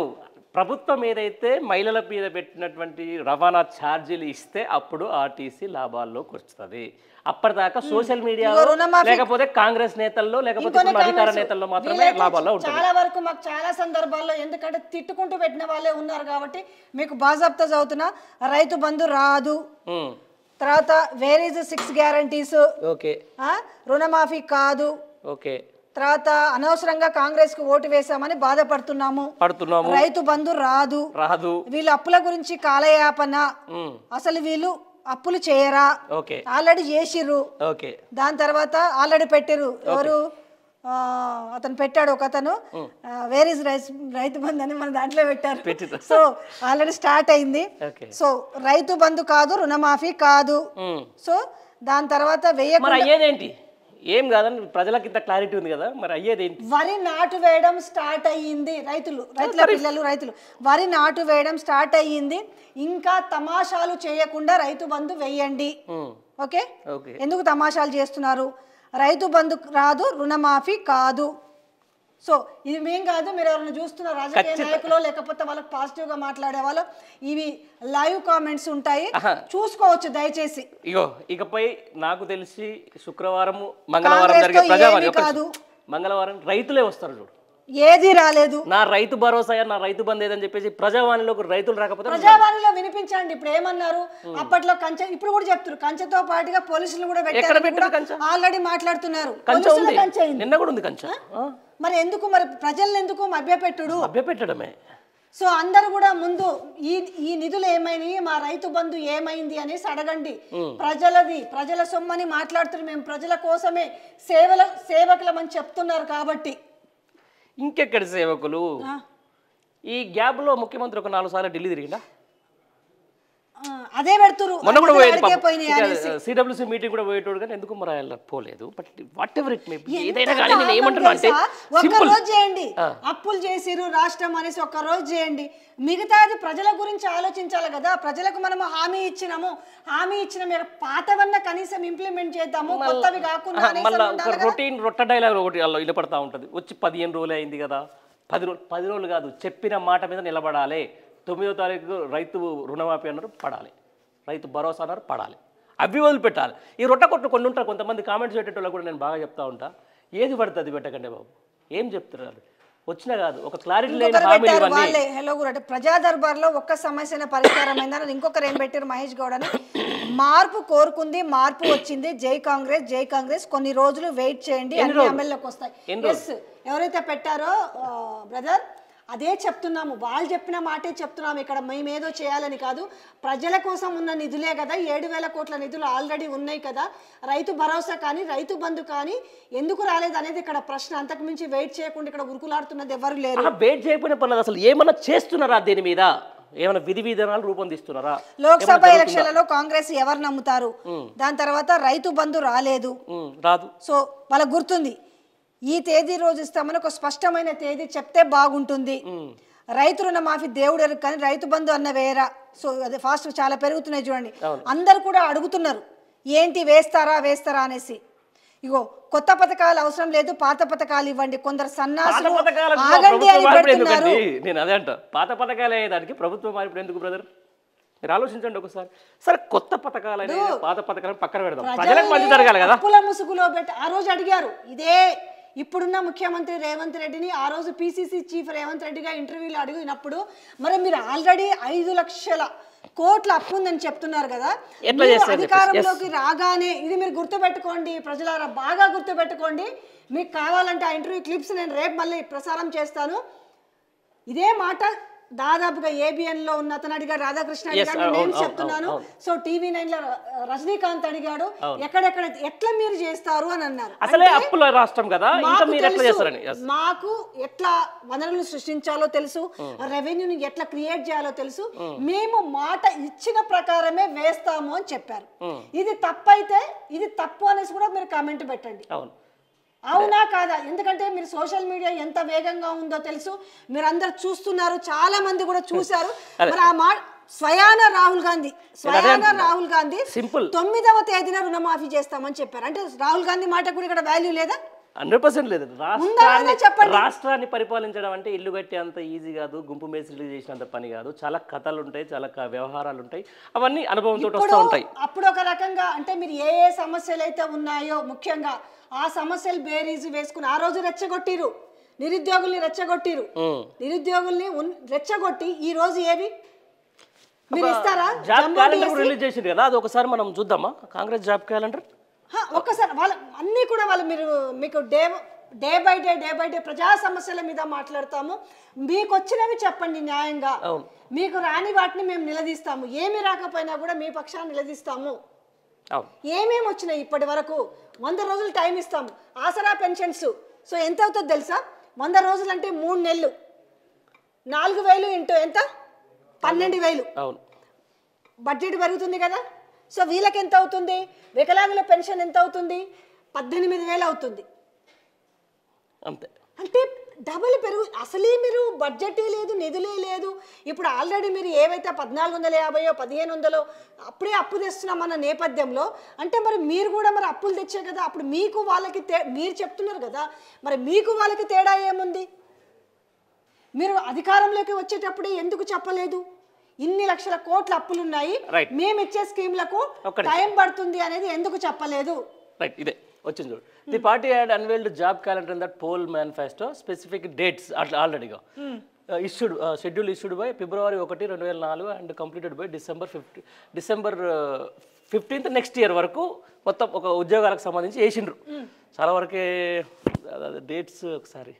ప్రభుత్వం ఏదైతే మహిళల మీద పెట్టినటువంటి రవాణా ఛార్జీలు ఇస్తే అప్పుడు ఆర్టీసీ లాభాల్లోకి వస్తుంది అప్పటిదాకా సోషల్ మీడియాలో ఇదిగో రుణమాఫీ- లేకపోతే కాంగ్రెస్ నేతల్లో లేకపోతే ఇంకొన్ని ఇప్పుడు అధికార comments. నేతల్లో మాత్రమే వీళ్ళైతే లాభాల్లో ఉంటుంది చాలా వరకు మాకు చాలా సందర్భాల్లో ఎందుకంటే తిట్టుకుంటూ పెట్టిన వాళ్ళే ఉన్నారు కాబట్టి మీకు బాజాబ్తా చదువుతున్నా రైతు బంధు రాదు ఉమ్, తర్వాత where is six guarantees okay రుణమాఫీ కాదు ఓకే తర్వాత అనవసరంగా కాంగ్రెస్ కు ఓటు వేశామని బాధపడుతున్నాము పడుతున్నాము రైతు బంధు రాదు రాదు వీళ్ళు అప్పుల గురించి కాలయాపన ఉమ్, అసలు వీళ్ళు అప్పులు చేయరా ఓకే ఆల్రెడీ చేసిర్రు ఓకే దాని తర్వాత ఆల్రెడీ పెట్టిర్రు ఎవరు ఆ, అతను పెట్టాడు ఒక అతను వేర్ ఇస్ రైస్ రైతు బంధు అని మన దాంట్లో పెట్టారు పెట్టిర్రు. సో ఆల్రెడీ స్టార్ట్ అయింది ఓకే సో రైతు బంధు కాదు రుణమాఫీ కాదు ఉమ్. సో దాని తర్వాత వెయ్య మరి అయ్యేదేంటి ఏం కాదని ప్రజలకు ఇంత క్లారిటీ ఉంది కదా మరి అయ్యేదేంటి వరి నాటు వేయడం స్టార్ట్ అయ్యింది రైతులు రైతుల పిల్లలు రైతులు వరి నాటు వేయడం స్టార్ట్ అయ్యింది ఇంకా తమాషాలు చేయకుండా రైతు బంధు వెయ్యండి ఉమ్, ఓకే ఓకే ఎందుకు తమాషాలు చేస్తున్నారు రైతు బంధు రాదు రుణమాఫీ కాదు సో ఇది మేం కాదు మీరు ఎవరైనా చూస్తున్న రాజకీయ నాయకులు లేకపోతే వాళ్ళకి పాజిటివ్ గా మాట్లాడే వాళ్ళు ఇవి లైవ్ కామెంట్స్ ఉంటాయి చూసుకోవచ్చు దయచేసి ఇగో ఇకపై నాకు తెలిసి శుక్రవారం మంగళవారం కాంగ్రెస్తో జరిగే ప్రజావాణి ఏమీ ఒక్క కాదు. నిమిషం. మంగళవారం రైతులే వస్తారు చూడు ఏది రాలేదు నా రైతు భరోసా నా రైతు బంద్ ఏదని చెప్పేసి ప్రజావాణిలోకి రైతులు రాకపోతే ప్రజావాణిలో వినిపించండి ఇప్పుడు ఏమన్నారు అప్పట్లో కంచె ఇప్పుడు కూడా చెప్తారు కంచెతో పాటుగా పోలీసులు కూడా ఎక్కడ పెట్టారు కంచె? ఆల్రెడీ మాట్లాడుతున్నారు కంచె పోలీసుల ఉంది కంచె అయింది. నిన్న కూడా ఉంది కంచె ఆ, మరి ఎందుకు మరి ప్రజల్ని ఎందుకు మభ్యపెట్టుడు మభ్య పెట్టడమే సో అందరు కూడా ముందు ఈ ఈ నిధులు ఏమైనాయి మా రైతు బంధు ఏమైంది అనేసి అడగండి ప్రజలది ప్రజల సొమ్మని మాట్లాడుతున్నారు మేము ప్రజల కోసమే సేవల సేవకులమని చెప్తున్నారు కాబట్టి ఇంకెక్కడి సేవకులు ఈ గ్యాప్లో ముఖ్యమంత్రి ఒక నాలుగు సార్లు ఢిల్లీ తిరిగిందా ఆ, అదే పెడుతురు మొన్న కూడా పోయేది అడిగే పోయినాయి అనేసి. సిడబ్ల్యూసీ మీటింగ్ కూడా పోయేటోడు కానీ ఎందుకు మరి ఆయన పోలేదు but whatever it may ఏదైనా ఎంత కానీ నేను దారుణం ఏమంటున్నా అంటే తెలుసా? ఒక్క సింపుల్ రోజు చేయండి అప్పులు చేసిరు రాష్ట్రం అనేసి ఒక్క రోజు చేయండి మిగతాది ప్రజల గురించి ఆలోచించాలి కదా ప్రజలకు మనము హామీ ఇచ్చినాము హామీ ఇచ్చిన మీరు పాతవన్న కనీసం ఇంప్లిమెంట్ చేద్దాము కొత్తవి కాకుండా అనేసి మళ్ళీ ఉండాలి ఒక కదా. రొటీన్ రొట్ట డైలాగ్ ఒకటి అలా వినపడతా ఉంటుంది వచ్చి పదిహేను రోజులు అయింది కదా పది రోజులు పది రోజులు కాదు చెప్పిన మాట మీద నిలబడాలి తొమ్మిదో తారీఖు రైతు రుణమాఫీ అన్నారు పడాలి రైతు భరోసా అన్నారు పడాలి అవి వదిలిపెట్టాలి ఈ రొట్ట కొట్టు కొన్ని ఉంటారు కొంతమంది కామెంట్స్ పెట్టేటోళ్ళు కూడా నేను బాగా చెప్తా ఉంటా ఏది పడుతుంది అది పెట్టకండి బాబు ఏం చెప్తున్నారు వచ్చినా కాదు ఒక క్లారిటీ లేని ఇంకొకరు హామీలు పెట్టారు ఇవన్నీ వాళ్ళే హలో గురు అంటే ప్రజా దర్బార్లో ఒక్క సమస్యన పరిష్కారం అయిందని ఇంకొకరు ఏం పెట్టారు మహేష్ గౌడ్ అని మార్పు కోరుకుంది మార్పు వచ్చింది జై కాంగ్రెస్ జై కాంగ్రెస్ కొన్ని రోజులు వెయిట్ చేయండి అన్ని ఎమ్మెల్యేలకు వస్తాయి ఎస్ ఎవరైతే పెట్టారో బ్రదర్ అదే చెప్తున్నాము వాళ్ళు చెప్పిన మాటే చెప్తున్నాము ఇక్కడ మేమేదో చేయాలని కాదు ప్రజల కోసం ఉన్న నిధులే కదా ఏడు వేల కోట్ల నిధులు ఆల్రెడీ ఉన్నాయి కదా రైతు భరోసా కానీ రైతు బంధు కానీ ఎందుకు రాలేదు అనేది ఇక్కడ ప్రశ్న అంతకు మించి వెయిట్ చేయకుండా ఇక్కడ ఉరుకులాడుతున్నది ఎవరు లేరు వెయిట్ చేయకపోయినా పర్లేదు అసలు ఏమన్నా చేస్తున్నారా దీని మీద ఏమైనా విధి విధానాలు రూపొందిస్తున్నారా లోక్సభ ఎలక్షన్లలో కాంగ్రెస్ ఎవరు నమ్ముతారు దాని తర్వాత రైతు బంధు రాలేదు ఉమ్, రాదు సో వాళ్ళకు గుర్తుంది ఈ తేదీ రోజు ఇస్తామని ఒక స్పష్టమైన తేదీ చెప్తే బాగుంటుంది రైతు రుణమాఫీ దేవుడు ఎరుగు కానీ రైతు బంధు అన్న వేరా సో అదే ఫాస్ట్ చాలా పెరుగుతున్నాయి చూడండి అందరు కూడా అడుగుతున్నారు ఏంటి వేస్తారా వేస్తారా అనేసి ఇగో కొత్త పథకాలు అవసరం లేదు పాత పథకాలు ఇవ్వండి కొందరు పాత సన్నాసులు పథకాలకు ఆగండి అని ప్రభుత్వం మార్పిడి పెడుతున్నారు ఎందుకండి నేను అదే అంట పాత పథకాలు అయ్యేదానికి ప్రభుత్వం మార్పిడి ఎందుకు బ్రదర్ మీరు ఆలోచించండి ఒకసారి సరే కొత్త పథకాలు అనేది పాత పథకాలను పక్కన పెడదాం ప్రజలకు మంచి జరగాలి కదా అప్పుల ముసుగులో పెట్టి ఆ రోజు అడిగారు ఇదే ఇప్పుడున్న ముఖ్యమంత్రి రేవంత్ రెడ్డిని ఆ రోజు పిసిసి చీఫ్ రేవంత్ రెడ్డిగా ఇంటర్వ్యూలో అడిగినప్పుడు మరి మీరు ఆల్రెడీ ఐదు లక్షల కోట్ల అప్పు ఉందని చెప్తున్నారు కదా ఎట్లా మీరు చేస్తారు చెప్పేసి. అధికారంలోకి రాగానే ఇది మీరు గుర్తుపెట్టుకోండి ప్రజలారా బాగా గుర్తుపెట్టుకోండి మీకు కావాలంటే ఆ ఇంటర్వ్యూ క్లిప్స్ నేను రేపు మళ్ళీ ప్రసారం చేస్తాను ఇదే మాట దాదాపుగా ఏబిఎన్ లో ఉన్న అతను అడిగాడు రాధాకృష్ణ అడిగాడు అవును, నేను అవును, చెప్తున్నాను అవును, సో టీవీ నైన్ లో ర- రజనీకాంత్ అడిగాడు ఎక్కడెక్కడ ఎట్లా మీరు చేస్తారు అని అన్నారు అసలే అప్పుల రాష్ట్రం కదా ఇంకా మాకు మీరు ఎట్లా తెలుసు, చేస్తారని Yes. మాకు ఎట్లా వనరులు సృష్టించాలో తెలుసు రెవెన్యూని ఎట్లా క్రియేట్ చేయాలో తెలుసు మేము మాట ఇచ్చిన ప్రకారమే వేస్తాము అని చెప్పారు ఇది తప్పైతే ఇది తప్పు అనేసి కూడా మీరు కామెంట్ పెట్టండి అవును అవునా కాదా ఎందుకంటే మీరు సోషల్ మీడియా ఎంత వేగంగా ఉందో తెలుసు మీరు అందరు చూస్తున్నారు చాలా మంది కూడా చూశారు మరి ఆ మా స్వయాన రాహుల్ గాంధీ స్వయాన రాహుల్ గాంధీ సింపుల్ తొమ్మిదవ తేదీన రుణమాఫీ చేస్తామని చెప్పారు అంటే రాహుల్ గాంధీ మాట కూడా ఇక్కడ వాల్యూ లేదా హండ్రెడ్ పర్సెంట్ లేదు రాష్ట్రాన్ని రాష్ట్రాన్ని పరిపాలించడం అంటే ఇల్లు కట్టే అంత ఈజీ కాదు గుంపు మేస్త్రీలు చేసినంత పని కాదు చాలా కథలు ఉంటాయి చాలా క- వ్యవహారాలు ఉంటాయి అవన్నీ అనుభవంతో వస్తూ ఉంటాయి అప్పుడు ఒక రకంగా అంటే మీరు ఏ ఏ సమస్యలు అయితే ఉన్నాయో ముఖ్యంగా ఆ సమస్యలు బేరీజు వేసుకుని ఆ రోజు రెచ్చగొట్టిరు నిరుద్యోగుల్ని రెచ్చగొట్టిరు ఉమ్. నిరుద్యోగుల్ని ఉన్- రెచ్చగొట్టి ఈ రోజు ఏవి మీరు ఇస్తారా job jumbo calendar DSE? Release చేసింది కదా అది ఒకసారి మనం చూద్దామా కాంగ్రెస్ జాబ్ క్యాలెండర్ హా, ఒక్కసారి వాళ్ళ అన్నీ కూడా వాళ్ళు మీరు మీకు day day by day day by day ప్రజా సమస్యల మీద మాట్లాడతాము మీకు వచ్చినవి చెప్పండి న్యాయంగా అవును. మీకు రాని వాటిని మేము నిలదీస్తాము ఏమి రాకపోయినా కూడా మీ పక్షాన్ని నిలదీస్తాము అవును ఏమేమి వచ్చినాయి ఇప్పటి వరకు వంద రోజులు టైం ఇస్తాము ఆసరా పెన్షన్స్ సో ఎంత అవుతుందో తెలుసా వంద రోజులు అంటే మూడు నెలలు నాలుగు వేలు ఇంటూ ఎంత పన్నెండు వేలు అవును బడ్జెట్ పెరుగుతుంది కదా సో వీళ్ళకి ఎంత అవుతుంది వికలాంగుల పెన్షన్ ఎంత అవుతుంది పద్దెనిమిది వేలు అవుతుంది అంతే అంటే డబుల్ పెరుగు అసలే మీరు బడ్జెటే లేదు నిధులే లేదు ఇప్పుడు ఆల్రెడీ మీరు ఏవైతే పద్నాలుగు వందల యాభైయో పదిహేను వందలో అప్పుడే అప్పు తెస్తున్నామన్న నేపథ్యంలో అంటే మరి మీరు కూడా మరి అప్పులు తెచ్చే కదా అప్పుడు మీకు వాళ్ళకి తే మీరు చెప్తున్నారు కదా మరి మీకు వాళ్ళకి తేడా ఏముంది మీరు అధికారంలోకి వచ్చేటప్పుడే ఎందుకు చెప్పలేదు ఇన్ని లక్షల కోట్ల అప్పులు ఉన్నాయి Right. మేము ఇచ్చే స్కీమ్లకు ఒక్క నిమిషం. టైం పడుతుంది అనేది ఎందుకు చెప్పలేదు రైట్ ఇదే వచ్చింది చూడు the party had unveiled job calendar in that poll manifesto specific dates అట్లా ఆల్రెడీగా issued schedule issued by February ఒకటి రెండు వేల నాలుగు and completed by December fifty December fifteenth next year వరకు మొత్తం ఒక ఉద్యోగాలకు సంబంధించి వేసిండ్రు చాలా వరకే డేట్స్ ఒకసారి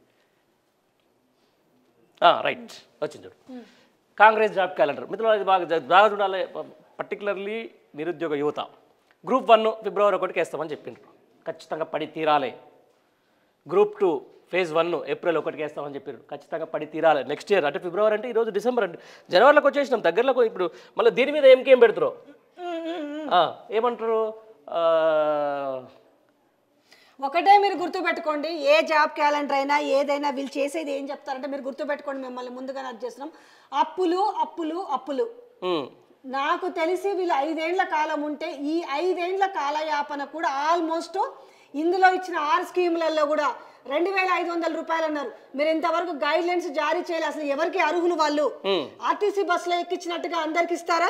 రైట్ వచ్చింది చూడు కాంగ్రెస్ జాబ్ క్యాలెండర్ మిత్రులు ఇది బాగా జ- బాగా చూడాలి పర్టికులర్లీ నిరుద్యోగ యువత గ్రూప్ వన్ ఫిబ్రవరి ఒకటికి వేస్తామని చెప్పిండ్రు ఖచ్చితంగా పడి తీరాలి group two phase one April ఒకటికి వేస్తామని చెప్పారు ఖచ్చితంగా పడి తీరాలి నెక్స్ట్ ఇయర్ అంటే ఫిబ్రవరి అంటే ఈరోజు డిసెంబర్ అంటే జనవరిలోకి వచ్చేసినాం దగ్గరలోకి ఇప్పుడు మళ్ళీ దీని మీద ఏం కేం పెడతారు ఆ, ఏమంటారు ఆ, ఒకటే మీరు గుర్తుపెట్టుకోండి ఏ జాబ్ క్యాలెండర్ అయినా ఏదైనా వీళ్ళు చేసేది ఏం చెప్తారంటే మీరు గుర్తుపెట్టుకోండి మిమ్మల్ని ముందుగానే అది చేస్తున్నాం అప్పులు అప్పులు అప్పులు ఉమ్, నాకు తెలిసి వీళ్ళు ఐదేండ్ల కాలం ఉంటే ఈ ఐదేండ్ల కాలయాపన కూడా ఆల్మోస్ట్ ఇందులో ఇచ్చిన ఆరు స్కీములలో కూడా రెండు వేల ఐదు వందల రూపాయలు అన్నారు మీరు ఇంతవరకు గైడ్ లైన్స్ జారీ చేయాలి అసలు ఎవరికి అర్హులు వాళ్ళు ఆర్టీసీ బస్సులో ఎక్కించినట్టుగా అందరికి ఇస్తారా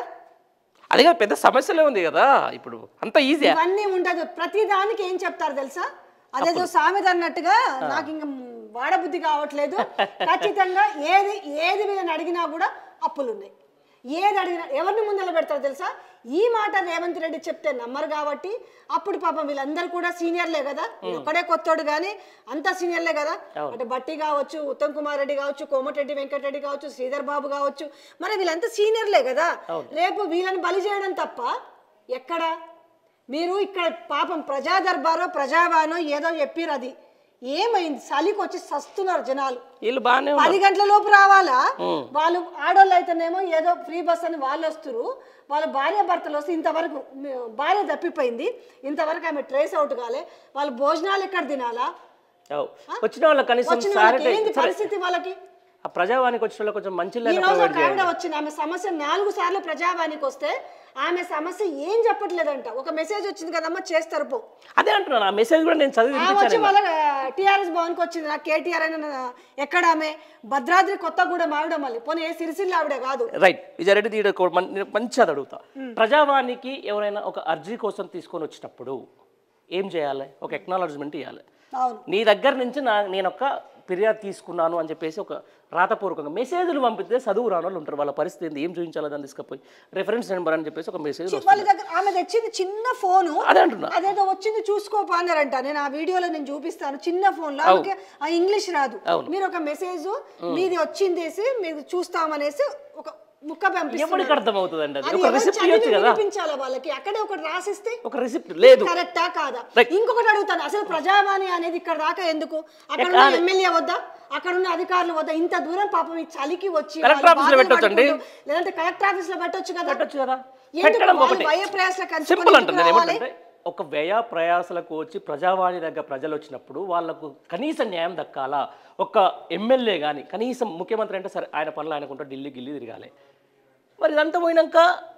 అది కాదు పెద్ద సమస్యలే ఉంది కదా ఇప్పుడు అంత ఈజీ ఇవన్నీ ఉండదు ప్రతి దానికి ఏం చెప్తారు తెలుసా అదేదో సామెత అన్నట్టుగా నాకు ఇంక వాడబుద్ధి కావట్లేదు ఖచ్చితంగా ఏది ఏది వీళ్ళని అడిగినా కూడా అప్పులు ఉన్నాయి ఏది అడిగినా ఎవరిని ముందర పెడతారు తెలుసా ఈ మాట రేవంత్ రెడ్డి చెప్తే నమ్మరు కాబట్టి అప్పుడు పాపం వీళ్ళందరూ కూడా సీనియర్లే కదా ఒక్కడే కొత్తోడు కానీ అంతా సీనియర్లే కదా అంటే బట్టి కావచ్చు ఉత్తమ్ కుమార్ రెడ్డి కావచ్చు కోమటిరెడ్డి వెంకటరెడ్డి కావచ్చు శ్రీధర్ బాబు కావచ్చు మరి వీళ్ళంతా సీనియర్లే కదా రేపు వీళ్ళని బలి చేయడం తప్ప ఎక్కడ మీరు ఇక్కడ పాపం ప్రజా దర్బారో ప్రజావానో ఏదో చెప్పిరు అది ఏమైంది చలికి వచ్చి సస్తున్నారు జనాలు వీళ్ళు బాగానే పది గంటల లోపు రావాలా వాళ్ళు ఆడోళ్ళు అయితేనేమో ఏదో ఫ్రీ బస్ అని వాళ్ళు వస్తారు వాళ్ళ భార్య భర్తలు వస్తే ఇంతవరకు మీ- భార్య తప్పిపోయింది ఇంతవరకు ఆమె ట్రేస్ అవుట్ కాలే వాళ్ళు భోజనాలు ఎక్కడ తినాలా అవు. వచ్చిన వాళ్ళకి కనీసం వచ్చిన వాళ్ళకి సారథి ఏంది పరిస్థితి వాళ్ళకి ఆ ప్రజావానికి వచ్చిన వాళ్ళకి కొంచెం మంచి ఈ లేదా రోజు ప్రొవైడ్ ఒక ఆవిడ వచ్చింది ఆమె సమస్య నాలుగు సార్లు ప్రజావానికి వస్తే ఆమె సమస్య ఏం చెప్పట్లేదంట ఒక మెసేజ్ వచ్చింది కదమ్మా చేస్తారు పో అదే అంటున్నాను ఆ మెసేజ్ కూడా నేను చదివి ఆమె వచ్చి వాళ్ళ టీఆర్ఎస్ భవన్కి వచ్చింది నాకు కేటీఆర్ అయిన ఎక్కడ ఆమె భద్రాద్రి కొత్తగూడెం ఆవిడ మళ్ళీ పోనీ ఏ సిరిసిల్ల ఆవిడ కాదు రైట్ విజయారెడ్డి తీయడం కూడా మన్- నేను మంచిగా అది అడుగుతా ప్రజావానికి ఎవరైనా ఒక అర్జీ కోసం తీసుకొని వచ్చినప్పుడు ఏం చేయాలి ఒక ఎక్నాలజ్మెంట్ ఇవ్వాలి అవును నీ దగ్గర నుంచి నా నేను ఒక ఫిర్యాదు తీసుకున్నాను అని చెప్పేసి ఒక రాతపూర్వకంగా మెసేజ్లు పంపితే చదువు రాని వాళ్ళు ఉంటారు వాళ్ళ పరిస్థితి ఏంది ఏం చూపించాలో దాన్ని తీసుకుపోయి రెఫరెన్స్ నెంబర్ అని చెప్పేసి ఒక మెసేజ్ వస్తుంది వాళ్ళ దగ్గర ఆమె తెచ్చింది చిన్న ఫోను అదే అంటున్నా అదేదో వచ్చింది చూసుకోపా అన్నారంట నేను ఆ వీడియోలో నేను చూపిస్తాను చిన్న ఫోన్ లో ఆమెకి ఆ ఇంగ్లీష్ రాదు మీరు ఒక మెసేజ్ మీది వచ్చిందేసి మీరు చూస్తామనేసి ఒక ముక్క పంపిస్తారు ఎవరికి అర్థమవుతుందండి అది అది ఒక ఎవరు రిసిప్ట్ చదివి ఇవ్వచ్చు కదా వినిపించాలా వాళ్ళకి అక్కడే ఒకటి రాసిస్తే ఒక రిసిప్ట్ లేదు కరెక్టా కాదా Right. ఇంకొకటి అడుగుతాను అసలు ప్రజావాణి అనేది ఇక్కడ దాకా ఎందుకు అక్కడ ఉన్న ఎమ్మెల్యే వద్దా అక్కడ ఉన్న అధికారులు వద్ద ఇంత దూరం పాపం ఈ చలికి వచ్చి కలెక్టర్ వాళ్ళు ఆఫీస్లో బాధలు పెట్టొచ్చండి. పడుకుంటూ, లేదంటే కలెక్టర్ ఆఫీస్ లో పెట్టొచ్చు కదా పెట్టొచ్చు కదా ఎందుకు పెట్టడం వాళ్ళు ఒకటి వయ ప్రయాసల కంచుకొని సింపుల్ ఎందుకు అంటుంది నేను రావాలి? ఏమంటే ఒక వ్యయ ప్రయాసలకు వచ్చి ప్రజావాణి దగ్గర ప్రజలు వచ్చినప్పుడు వాళ్ళకు కనీస న్యాయం దక్కాలా ఒక ఎమ్మెల్యే కానీ కనీసం ముఖ్యమంత్రి అంటే సరే ఆయన పనులు ఆయనకుంటా ఢిల్లీ గిల్లీ తిరగాలి మరి ఇదంతా పోయినాక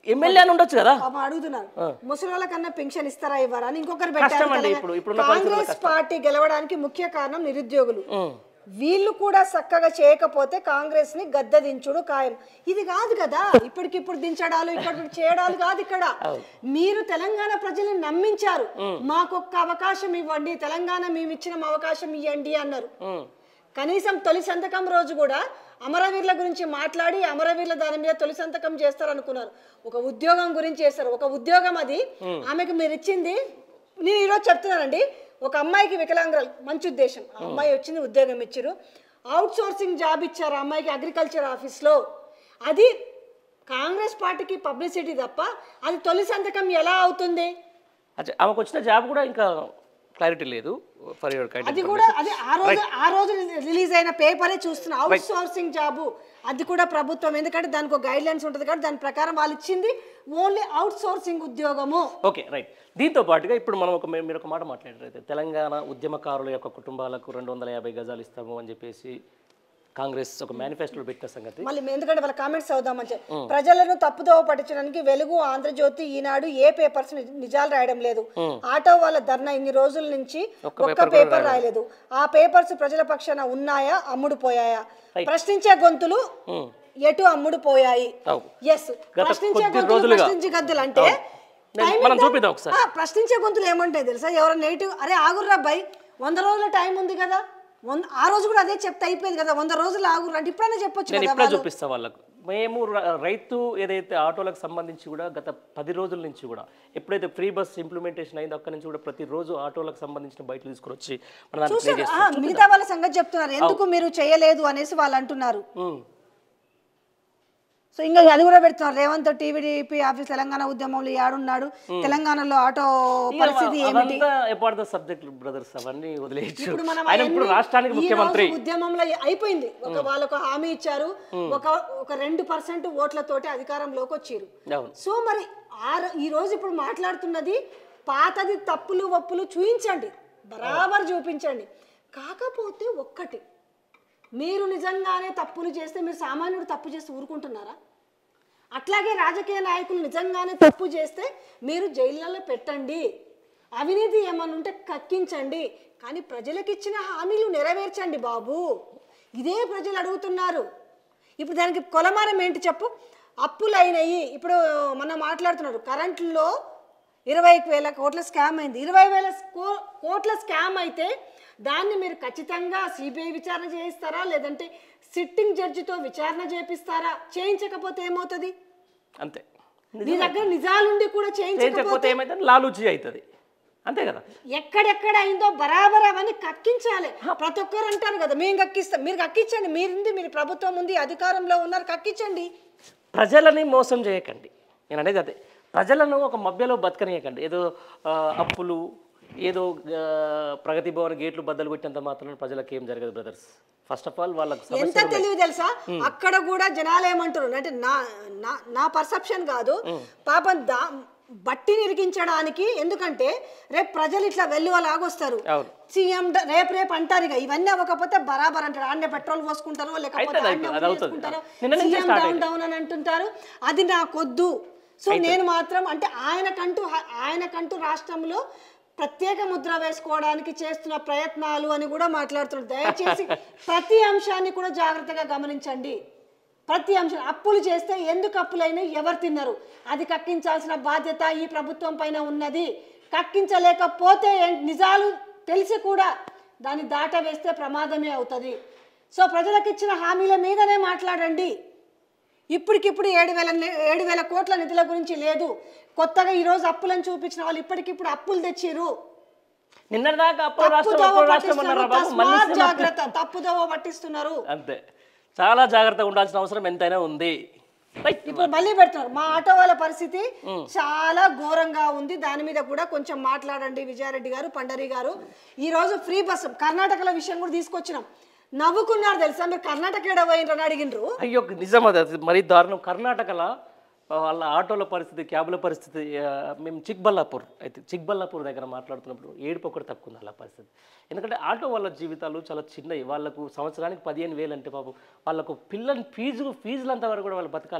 ఎమ్మెల్యే అని ఉండొచ్చు కదా పాపం అడుగుతున్నారు ముసలి వాళ్ళకన్నా పెన్షన్ ఇస్తారా ఇవ్వరా అని ఇంకొకరు కష్టం పెట్టారు అండి తెలంగాణ- ఇప్పుడు- ఇప్పుడున్న పరిస్థితుల్లో కాంగ్రెస్ పార్టీ గెలవడానికి ముఖ్య కారణం నిరుద్యోగులు వీళ్ళు కూడా చక్కగా చేయకపోతే కాంగ్రెస్ ని గద్దె దించుడు ఖాయం ఇది కాదు కదా ఇప్పటికిప్పుడు దించడాలు ఇక్కడ చేయడాలు కాదు ఇక్కడ మీరు తెలంగాణ ప్రజల్ని నమ్మించారు మాకొక్క అవకాశం ఇవ్వండి తెలంగాణ మేము ఇచ్చిన అవకాశం ఇవ్వండి అన్నారు ఉమ్. కనీసం తొలి సంతకం రోజు కూడా అమరవీరుల గురించి మాట్లాడి అమరవీరుల దాని మీద తొలి సంతకం చేస్తారు అనుకున్నారు ఒక ఉద్యోగం గురించి చేస్తారు ఒక ఉద్యోగం అది ఆమెకు మీరు ఇచ్చింది నేను ఈరోజు చెప్తున్నానండి ఒక అమ్మాయికి వికలాంగురాలు మంచి ఉద్దేశం ఆ అమ్మాయి వచ్చింది ఉద్యోగం ఇచ్చారు అవుట్ సోర్సింగ్ జాబ్ ఇచ్చారు ఆ అమ్మాయికి అగ్రికల్చర్ ఆఫీస్లో అది కాంగ్రెస్ పార్టీకి పబ్లిసిటీ తప్ప అది తొలి సంతకం ఎలా అవుతుంది అచ్చా ఆమెకు వచ్చిన జాబ్ కూడా ఇంకా క్లారిటీ లేదు ఫర్ యువర్ కైండ్ అది కూడా అది ఆ రోజు ఆ రోజు రిలీజ్ అయిన పేపరే చూస్తున్నా అవుట్ సోర్సింగ్ జాబు అది కూడా ప్రభుత్వం ఎందుకంటే దానికి ఒక గైడ్ లైన్స్ ఉంటుంది కాబట్టి దాని ప్రకారం వాళ్ళు ఇచ్చింది ఓన్లీ అవుట్ సోర్సింగ్ ఉద్యోగము ఓకే రైట్ దీంతో పాటుగా ఇప్పుడు మనం ఒక మీరు ఒక మాట మాట్లాడారు అయితే తెలంగాణ ఉద్యమకారుల యొక్క కుటుంబాలకు రెండు వందల యాభై గజాలు ఇస్తాము అని చెప్పేసి కాంగ్రెస్ ఒక మేనిఫెస్టోలో పెట్టిన సంగతి మళ్ళీ ఎందుకంటే వాళ్ళ కామెంట్స్ చదువుదామని చెప్పి ప్రజలను తప్పుదోవ పట్టించడానికి వెలుగు ఆంధ్రజ్యోతి ఈనాడు ఏ పేపర్స్ నిజాలు రాయడం లేదు ఆటో వాళ్ళ ధర్నా ఇన్ని రోజుల నుంచి ఒక్క పేపర్ రాయలేదు ఆ పేపర్స్ ప్రజల పక్షాన ఉన్నాయా అమ్ముడు పోయాయా ప్రశ్నించే గొంతులు ఎటు అమ్ముడు పోయాయి అవు. ఎస్ ప్రశ్నించే కొద్ది గొంతులు రోజులుగా. ప్రశ్నించే గొంతులు అంటే నేను- time మనం ఉందా? చూపిద్దాం ఒకసారి. ఆ, ప్రశ్నించే గొంతులు ఏమంటాయి తెలుసా ఎవరైనా నెగిటివ్ అరే ఆగుర్రా అబ్బాయి వంద రోజుల టైం ఉంది కదా వంద ఆ రోజు కూడా అదే చెప్తే అయిపోయింది కదా వంద రోజులు ఆగుర్రా అంటే ఇప్పుడైనా చెప్పొచ్చు నేను కదా ఇప్పుడే వాళ్ళు. చూపిస్తా వాళ్ళకు మేము ర- రైతు ఏదైతే ఆటోలకు సంబంధించి కూడా గత పది రోజుల నుంచి కూడా ఎప్పుడైతే ఫ్రీ బస్ ఇంప్లిమెంటేషన్ అయిందో అక్కడి నుంచి కూడా ప్రతిరోజు ఆటోలకు సంబంధించిన బయటకు తీసుకొచ్చి మన దాంట్లో play చూసారు చేస్తాం. ఆ, మిగతా వాళ్ళ సంగతి చెప్తున్నారు ఎందుకు మీరు చేయలేదు అనేసి వాళ్ళు అంటున్నారు ఉమ్. సో ఇంకా అది కూడా పెడుతున్నారు రేవంత్ టీవీడీపీ ఆఫీస్ తెలంగాణ ఉద్యమంలో ఏడున్నాడు తెలంగాణలో ఆటో పరిస్థితి ఏమిటి అదంతా ఎపార్ట్ ద సబ్జెక్ట్ బ్రదర్స్ అవన్నీ వదిలేయచ్చు ఇప్పుడు మనం ఆయన ఇప్పుడు అవన్నీ రాష్ట్రానికి ఈ ముఖ్యమంత్రి రోజు ఉద్యమంలో అయిపోయింది ఒక వాళ్ళకు హామీ ఇచ్చారు ఒక ఒక రెండు పర్సెంట్ ఓట్లతోటి అధికారంలోకి వచ్చారు అవును సో మరి ఆ రో- ఈ రోజు ఇప్పుడు మాట్లాడుతున్నది పాతది తప్పులు ఒప్పులు చూపించండి బరాబర్ చూపించండి కాకపోతే ఒక్కటి మీరు నిజంగానే తప్పులు చేస్తే మీరు సామాన్యుడు తప్పు చేస్తే ఊరుకుంటున్నారా అట్లాగే రాజకీయ నాయకులు నిజంగానే తప్పు చేస్తే మీరు జైళ్ళలో పెట్టండి అవినీతి ఏమన్నా ఉంటే కక్కించండి కానీ ప్రజలకు ఇచ్చిన హామీలు నెరవేర్చండి బాబు ఇదే ప్రజలు అడుగుతున్నారు ఇప్పుడు దానికి కొలమానం ఏంటి చెప్పు అప్పులు అయినాయి ఇప్పుడు మనం మాట్లాడుతున్నారు కరెంట్లో ఇరవై వేల కోట్ల స్కామ్ అయింది ఇరవై వేల కో- కోట్ల స్కామ్ అయితే దాన్ని మీరు ఖచ్చితంగా సిబిఐ విచారణ చేయిస్తారా లేదంటే సిట్టింగ్ జడ్జితో విచారణ చేపిస్తారా చేయించకపోతే ఏమవుతుంది అంతే నీ దగ్గర నిజాలుండి కూడా చేయించకపోతే చేయించకపోతే ఏమైతే లాలూచి అవుతుంది అంతే కదా ఎక్కడెక్కడ అయిందో బరాబర్ అవన్నీ కక్కించాలి ప్రతి ఒక్కరు అంటారు కదా మేము కక్కిస్తాం మీరు కక్కించండి మీరుంది మీరు ప్రభుత్వం ఉంది అధికారంలో ఉన్నారు కక్కించండి ప్రజలని మోసం చేయకండి నేను అనేది అదే ప్రజలను ఒక మభ్యలో బతకనీయకండి ఏదో ఆ, అప్పులు ఏదో ఆ, ప్రగతి భవన్ గేట్లు బద్దలు కొట్టినంత మాత్రం ప్రజలకు ఏం జరగదు బ్రదర్స్ ఫస్ట్ ఆఫ్ ఆల్ వాళ్ళకి సమస్య ఎంత తెలివి తెలుసా అక్కడ కూడా జనాలు ఏమంటారు అంటే నా నా నా పర్సెప్షన్ కాదు పాపం దా బట్టిని ఇరికించడానికి ఎందుకంటే రేపు ప్రజలు ఇట్లా వెళ్ళి లాగొస్తారు అవును సీఎం డ- రేపు రేపు అంటారు ఇక ఇవన్నీ అవ్వకపోతే బరాబర్ అంటారు ఆడనే పెట్రోల్ పోసుకుంటారు లేకపోతే అవుతుంది, ఆడనే అవుతుంది, అది ఊరు అవుతుంది. వేసుకుంటారు. నిన్న నుంచే సీఎం start డౌన్ డౌన్ అని అంటుంటారు అది నాకొద్దు సో నేను మాత్రం అంటే ఆయనకంటూ హ- ఆయనకంటూ రాష్ట్రంలో ప్రత్యేక ముద్ర వేసుకోవడానికి చేస్తున్న ప్రయత్నాలు అని కూడా మాట్లాడుతున్నారు దయచేసి ప్రతి అంశాన్ని కూడా జాగ్రత్తగా గమనించండి ప్రతి అంశం అప్పులు చేస్తే ఎందుకు అప్పులైనా ఎవరు తిన్నారు అది కక్కించాల్సిన బాధ్యత ఈ ప్రభుత్వం పైన ఉన్నది కక్కించలేకపోతే ఏ- నిజాలు తెలిసి కూడా దాన్ని దాట వేస్తే ప్రమాదమే అవుతుంది సో ప్రజలకు ఇచ్చిన హామీల మీదనే మాట్లాడండి ఇప్పటికిప్పుడు ఏడు వేల ని- ఏడు వేల కోట్ల నిధుల గురించి లేదు కొత్తగా ఈరోజు అప్పులను చూపించిన వాళ్ళు ఇప్పటికిప్పుడు అప్పులు తెచ్చిర్రు నిన్నటిదాకా అప్పుడు రాష్ట్రం తప్పుదోవ అప్పుడు రాష్ట్రం అన్నారా పట్టిస్తున్నారు బాబు మళ్ళీ తస్మాత్ జాగ్రత్త తప్పుదోవ పట్టిస్తున్నారు అంతే చాలా జాగ్రత్తగా ఉండాల్సిన అవసరం ఎంతైనా ఉంది రైట్ ఇప్పుడు మళ్ళీ పెడుతున్నారు మా ఆటో వాళ్ళ పరిస్థితి చాలా ఘోరంగా ఉంది దాని మీద కూడా కొంచెం మాట్లాడండి విజయారెడ్డి గారు పండరి గారు ఈ రోజు ఫ్రీ బస్సు కర్ణాటకల విషయం కూడా తీసుకొచ్చినాం నవ్వుకున్నారు తెలుసా మీరు కర్ణాటక ఎడ పోయినరని అడిగినరు అయ్యో నిజం అది అది మరీ దారుణం కర్ణాటకలో వాళ్ళ ఆటోల పరిస్థితి క్యాబ్ల పరిస్థితి ఆ, మేము చిక్బల్లాపూర్ అయితే చిక్బల్లాపూర్ దగ్గర మాట్లాడుతున్నప్పుడు ఏడుపు ఒకటి తక్కువ ఉంది అలా పరిస్థితి ఎందుకంటే ఆటో వాళ్ళ జీవితాలు చాలా చిన్నవి వాళ్ళకు సంవత్సరానికి పదిహేను వేలు అంటే పాపం వాళ్ళకు పిల్లల ఫీజు ఫీజులంత వరకు కూడా వాళ్ళు బతకాలి కదా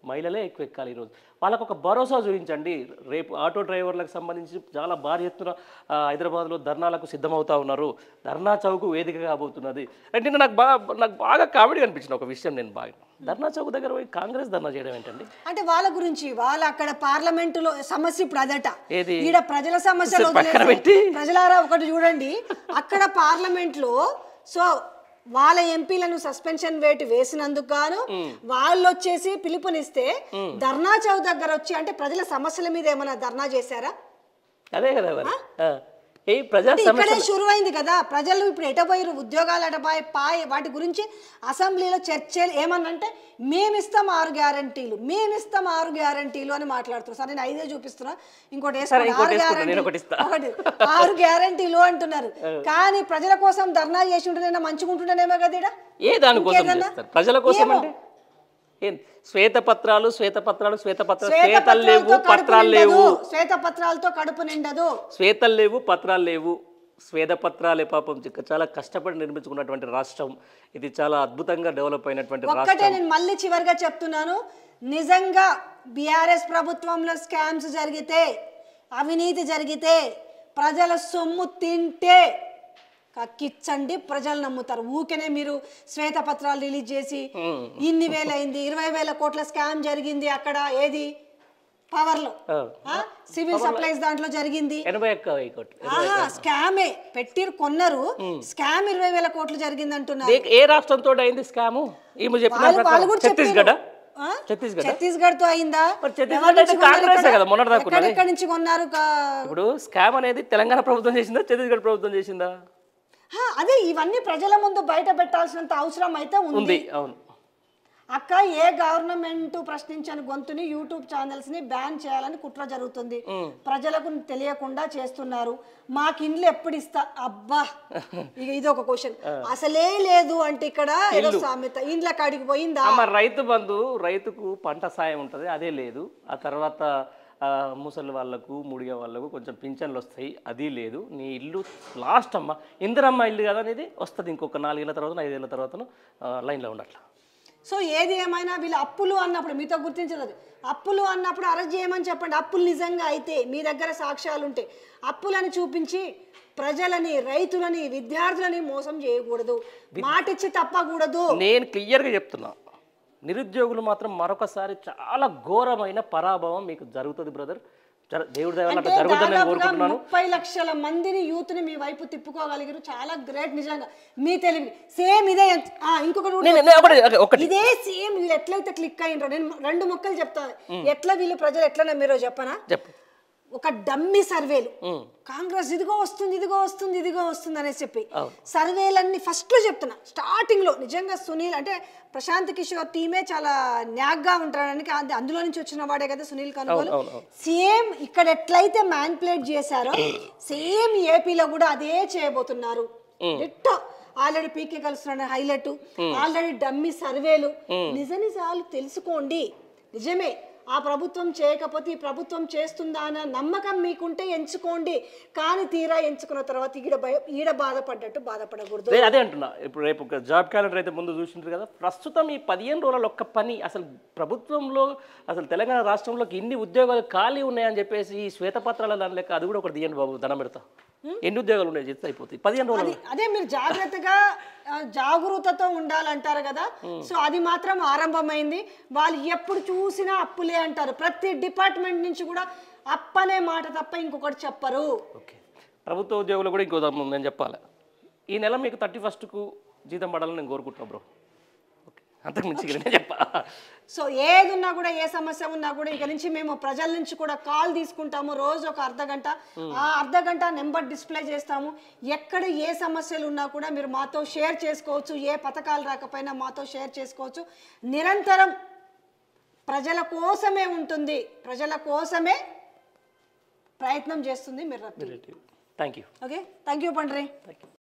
మహిళలే ఎక్కువ ఎక్కాలి ఈరోజు వాళ్ళకు ఒక భరోసా చూపించండి రేపు ఆటో డ్రైవర్లకు సంబంధించి చాలా భారీ ఎత్తున ఆ, హైదరాబాద్లో ధర్నాలకు సిద్ధమవుతా ఉన్నారు ధర్నా చౌక్ వేదిక కాబోతున్నది అంటే నిన్న నాకు బాగా నాకు బాగా కామెడీ అనిపించిన ఒక విషయం నేను బాగా ధర్నా చౌక్ దగ్గర పోయి కాంగ్రెస్ ధర్నా చేయడం ఏంటండి అంటే వాళ్ళ గురించి వాళ్ళ అక్కడ పార్లమెంటులో సమస్య ఇప్పుడు అదట ఏది? ఈడ ప్రజల సమస్యలు అసలు పక్కన వదిలేసి పెట్టి. ప్రజలారా ఒకటి చూడండి అక్కడ పార్లమెంట్ లో సో వాళ్ళ ఎంపీలను సస్పెన్షన్ వేటు వేసినందుకు గాను వాళ్ళు వచ్చేసి పిలుపునిస్తే ధర్నా చౌక్ దగ్గర వచ్చి అంటే ప్రజల సమస్యల మీద ఏమైనా ధర్నా చేశారా అదే కదా మరి ఆ. ఏ ప్రజా అంటే సమస్య ఇక్కడే షురు అయింది కదా ప్రజలు ఇప్పుడు ఎటపోయారు ఉద్యోగాలు ఎటపోయి పాయ్ వాటి గురించి అసెంబ్లీలో చర్చలు ఏమన్నంటే మేమిస్తాం ఆరు గ్యారంటీలు మేమిస్తాం ఆరు గ్యారంటీలు అని మాట్లాడుతున్నారు సరే నేను ఐదే చూపిస్తున్నా ఇంకోటి వేసుకోండి. ఇంకోటి ఆరు వేసుకుంటా, నేను గ్యారంటీలు. ఒకటి ఇస్తా. ఒకటి ఆరు గ్యారంటీలు అంటున్నారు కానీ ప్రజల కోసం ధర్నా చేసి ఉంటేనే మంచిగా ఉంటుండేమో కదా ఈడ? ఏ దానికోసం ఇంకేదన్నా? చేస్తారు ప్రజల కోసం ఏమో. అంటే ఏం శ్వేత పత్రాలు శ్వేత పత్రాలు శ్వేత పత్రాలు శ్వేత శ్వేతలు లేవు పత్రాలతో కడుపు పత్రాలు లేవు నిండదు. శ్వేత పత్రాలతో కడుపు నిండదు శ్వేతలు లేవు పత్రాలు లేవు శ్వేత పత్రాలే పాపం చిక్క- చాలా కష్టపడి నిర్మించుకున్నటువంటి రాష్ట్రం ఇది చాలా అద్భుతంగా డెవలప్ అయినటువంటి ఒక్కటే రాష్ట్రం నేను మళ్ళీ చివరిగా చెప్తున్నాను నిజంగా బీఆర్ఎస్ ప్రభుత్వంలో స్కామ్స్ జరిగితే అవినీతి జరిగితే ప్రజల సొమ్ము తింటే కక్కిచ్చండి ప్రజలు నమ్ముతారు ఊకెనే మీరు శ్వేతపత్రాలు రిలీజ్ చేసి ఇన్ని వేలైంది ఇరవై వేల కోట్ల స్కామ్ జరిగింది అక్కడ ఏది పవర్ లో ఆ. ఆ? సివిల్ సప్లైస్ దాంట్లో జరిగింది ఎనభై ఒక్క వెయ్యి కోట్లు ఆహా స్కామే పెట్టిరు కొన్నారు స్కామ్ ఇరవై వేల కోట్లు జరిగింది అంటున్నారు ఏ- ఏ రాష్ట్రంతో అయింది స్కాము ఈమె చెప్పిన వాళ్ళు వాళ్ళు ప్రకారం కూడా ఛత్తీస్గఢ్ చెప్పారు. ఆ? ఛత్తీస్గఢ్ ఛత్తీస్గఢ్ తో అయిందా మరి ఛత్తీస్గఢ్ ఎవరి నుంచి అయితే కొన్నారు కాంగ్రెసే ఇక్కడ? కదా మొన్నటిదాకా ఉన్నది. ఎక్కడెక్కడి నుంచి కొన్నారు కా- ఇప్పుడు స్కామ్ అనేది తెలంగాణ ప్రభుత్వం చేసిందా ఛత్తీస్గఢ్ ప్రభుత్వం చేసిందా హా, అదే ఇవన్నీ ప్రజల ముందు బయట పెట్టాల్సినంత అవసరం అయితే ఉంది ఉంది అవును అక్క ఏ గవర్నమెంట్ ప్రశ్నించని గొంతుని యూట్యూబ్ ఛానల్స్ ని బ్యాన్ చేయాలని కుట్ర జరుగుతుంది ప్రజలకు తెలియకుండా చేస్తున్నారు మాకు ఇండ్లు ఎప్పుడు ఇస్తా అబ్బా ఇక ఇది ఒక క్వశ్చన్ అసలే లేదు అంటే ఇక్కడ ఏదో సామెత ఇండ్ల కాడికి పోయిందా అమ్మ రైతు బంధు రైతుకు పంట సాయం ఉంటుంది అదే లేదు ఆ తర్వాత ఆ, ముసలి వాళ్ళకు ముడిగ వాళ్ళకు కొంచెం పింఛన్లు వస్తాయి అది లేదు నీ ఇల్లు లాస్ట్ అమ్మ ఇందిరమ్మ ఇల్లు కదా అనేది వస్తుంది ఇంకొక నాలుగేళ్ల తర్వాత ఐదేళ్ల తర్వాతను లైన్లో ఉండట్ల సో ఏది ఏమైనా వీళ్ళు అప్పులు అన్నప్పుడు మీతో గుర్తించలేదు అప్పులు అన్నప్పుడు అరెస్ట్ చేయమని చెప్పండి అప్పులు నిజంగా అయితే మీ దగ్గర సాక్ష్యాలు ఉంటే అప్పులని చూపించి ప్రజలని రైతులని విద్యార్థులని మోసం చేయకూడదు మాటిచ్చి తప్పకూడదు నేను క్లియర్గా చెప్తున్నా నిరుద్యోగులు మాత్రం మరొకసారి చాలా ఘోరమైన పరాభవం మీకు జరుగుతుంది బ్రదర్ దేవుడి దయ వల్ల అంటే అట్లా జరుగుతుందని నేను దాదాపుగా కోరుకుంటున్నాను ముప్పై లక్షల మందిని యూత్ ని మీ వైపు తిప్పుకోగలిగారు చాలా గ్రేట్ నిజంగా మీ తెలివి సేమ్ ఇదే ఆ, ఇంకొకటి కూడా నేను- నేను ఒకటి ఒకటి ఇదే సేమ్ వీళ్ళు ఎట్లయితే క్లిక్ అయ్యిండ్రో నేను రెండు మొక్కలు చెప్తాను ఎట్లా వీళ్ళు ప్రజలు ఎట్లా నమ్మిరో చెప్పనా చెప్పు ఒక డమ్మి సర్వేలు కాంగ్రెస్ ఇదిగో వస్తుంది ఇదిగో వస్తుంది ఇదిగో వస్తుంది అనేసి చెప్పి సర్వేలన్నీ ఫస్ట్ లో చెప్తున్నా స్టార్టింగ్ లో నిజంగా సునీల్ అంటే ప్రశాంత్ కిషోర్ టీమే చాలా న్యాగ్గా ఉంటాడని అందు- అందులో నుంచి వచ్చిన వాడే కదా సునీల్ కనుగోలు సేమ్ ఇక్కడ ఎట్లయితే మ్యాన్ప్లేట్ చేశారో సేమ్ ఏపీలో కూడా అదే చేయబోతున్నారు డిట్టో ఆల్రెడీ పీకే కలుస్తున్నాడు హైలైట్ ఆల్రెడీ డమ్మి సర్వేలు నిజ నిజాలు తెలుసుకోండి నిజమే ఆ ప్రభుత్వం చేయకపోతే ఈ ప్రభుత్వం చేస్తుందా అన్న నమ్మకం మీకుంటే ఎంచుకోండి కానీ తీరా ఎంచుకున్న తర్వాత ఈడ భయ ఈడ బాధపడ్డట్టు బాధపడకూడదు రే- అదే అంటున్నా ఇప్పుడు రేపు ఒక జాబ్ క్యాలెండర్ అయితే ముందు చూసింటారు కదా ప్రస్తుతం ఈ పదిహేను రోజుల ఒక్క పని అసలు ప్రభుత్వంలో అసలు తెలంగాణ రాష్ట్రంలోకి ఇన్ని ఉద్యోగాలు ఖాళీ ఉన్నాయని చెప్పేసి ఈ శ్వేతపత్రాల దాని లెక్క అది కూడా ఒకటి తీయండి బాబు దండం పెడతా ఎన్ని ఉద్యోగాలు ఉన్నాయి చెప్తే అయిపోతాయి పదిహేను రోజులు అది అదే మీరు జాగ్రత్తగా ఆ, జాగరూకతతో ఉండాలంటారు కదా సో అది మాత్రం ఆరంభమైంది వాళ్ళు ఎప్పుడు చూసినా అప్పులే అంటారు ప్రతి డిపార్ట్మెంట్ నుంచి కూడా అప్పనే మాట తప్ప ఇంకొకటి చెప్పరు ఓకే ప్రభుత్వ ఉద్యోగులు కూడా ఇంకో దమ్ము నేను చెప్పాలి ఈ నెల మీకు థర్టీ ఫస్ట్కు జీతం పడాలని నేను కోరుకుంటున్నా బ్రో ఓకే అంతకు మించి నేను చెప్పా సో ఏది ఉన్నా కూడా ఏ సమస్య ఉన్నా కూడా ఇక నుంచి మేము ప్రజల నుంచి కూడా కాల్ తీసుకుంటాము రోజు ఒక అర్ధ గంట ఆ అర్ధ గంట నెంబర్ డిస్ప్లే చేస్తాము ఎక్కడ ఏ సమస్యలు ఉన్నా కూడా మీరు మాతో షేర్ చేసుకోవచ్చు ఏ పథకాలు రాకపోయినా మాతో షేర్ చేసుకోవచ్చు నిరంతరం ప్రజల కోసమే ఉంటుంది ప్రజల కోసమే ప్రయత్నం చేస్తుంది మీరు thank you okay thank you పండ్రి థ్యాంక్ యూ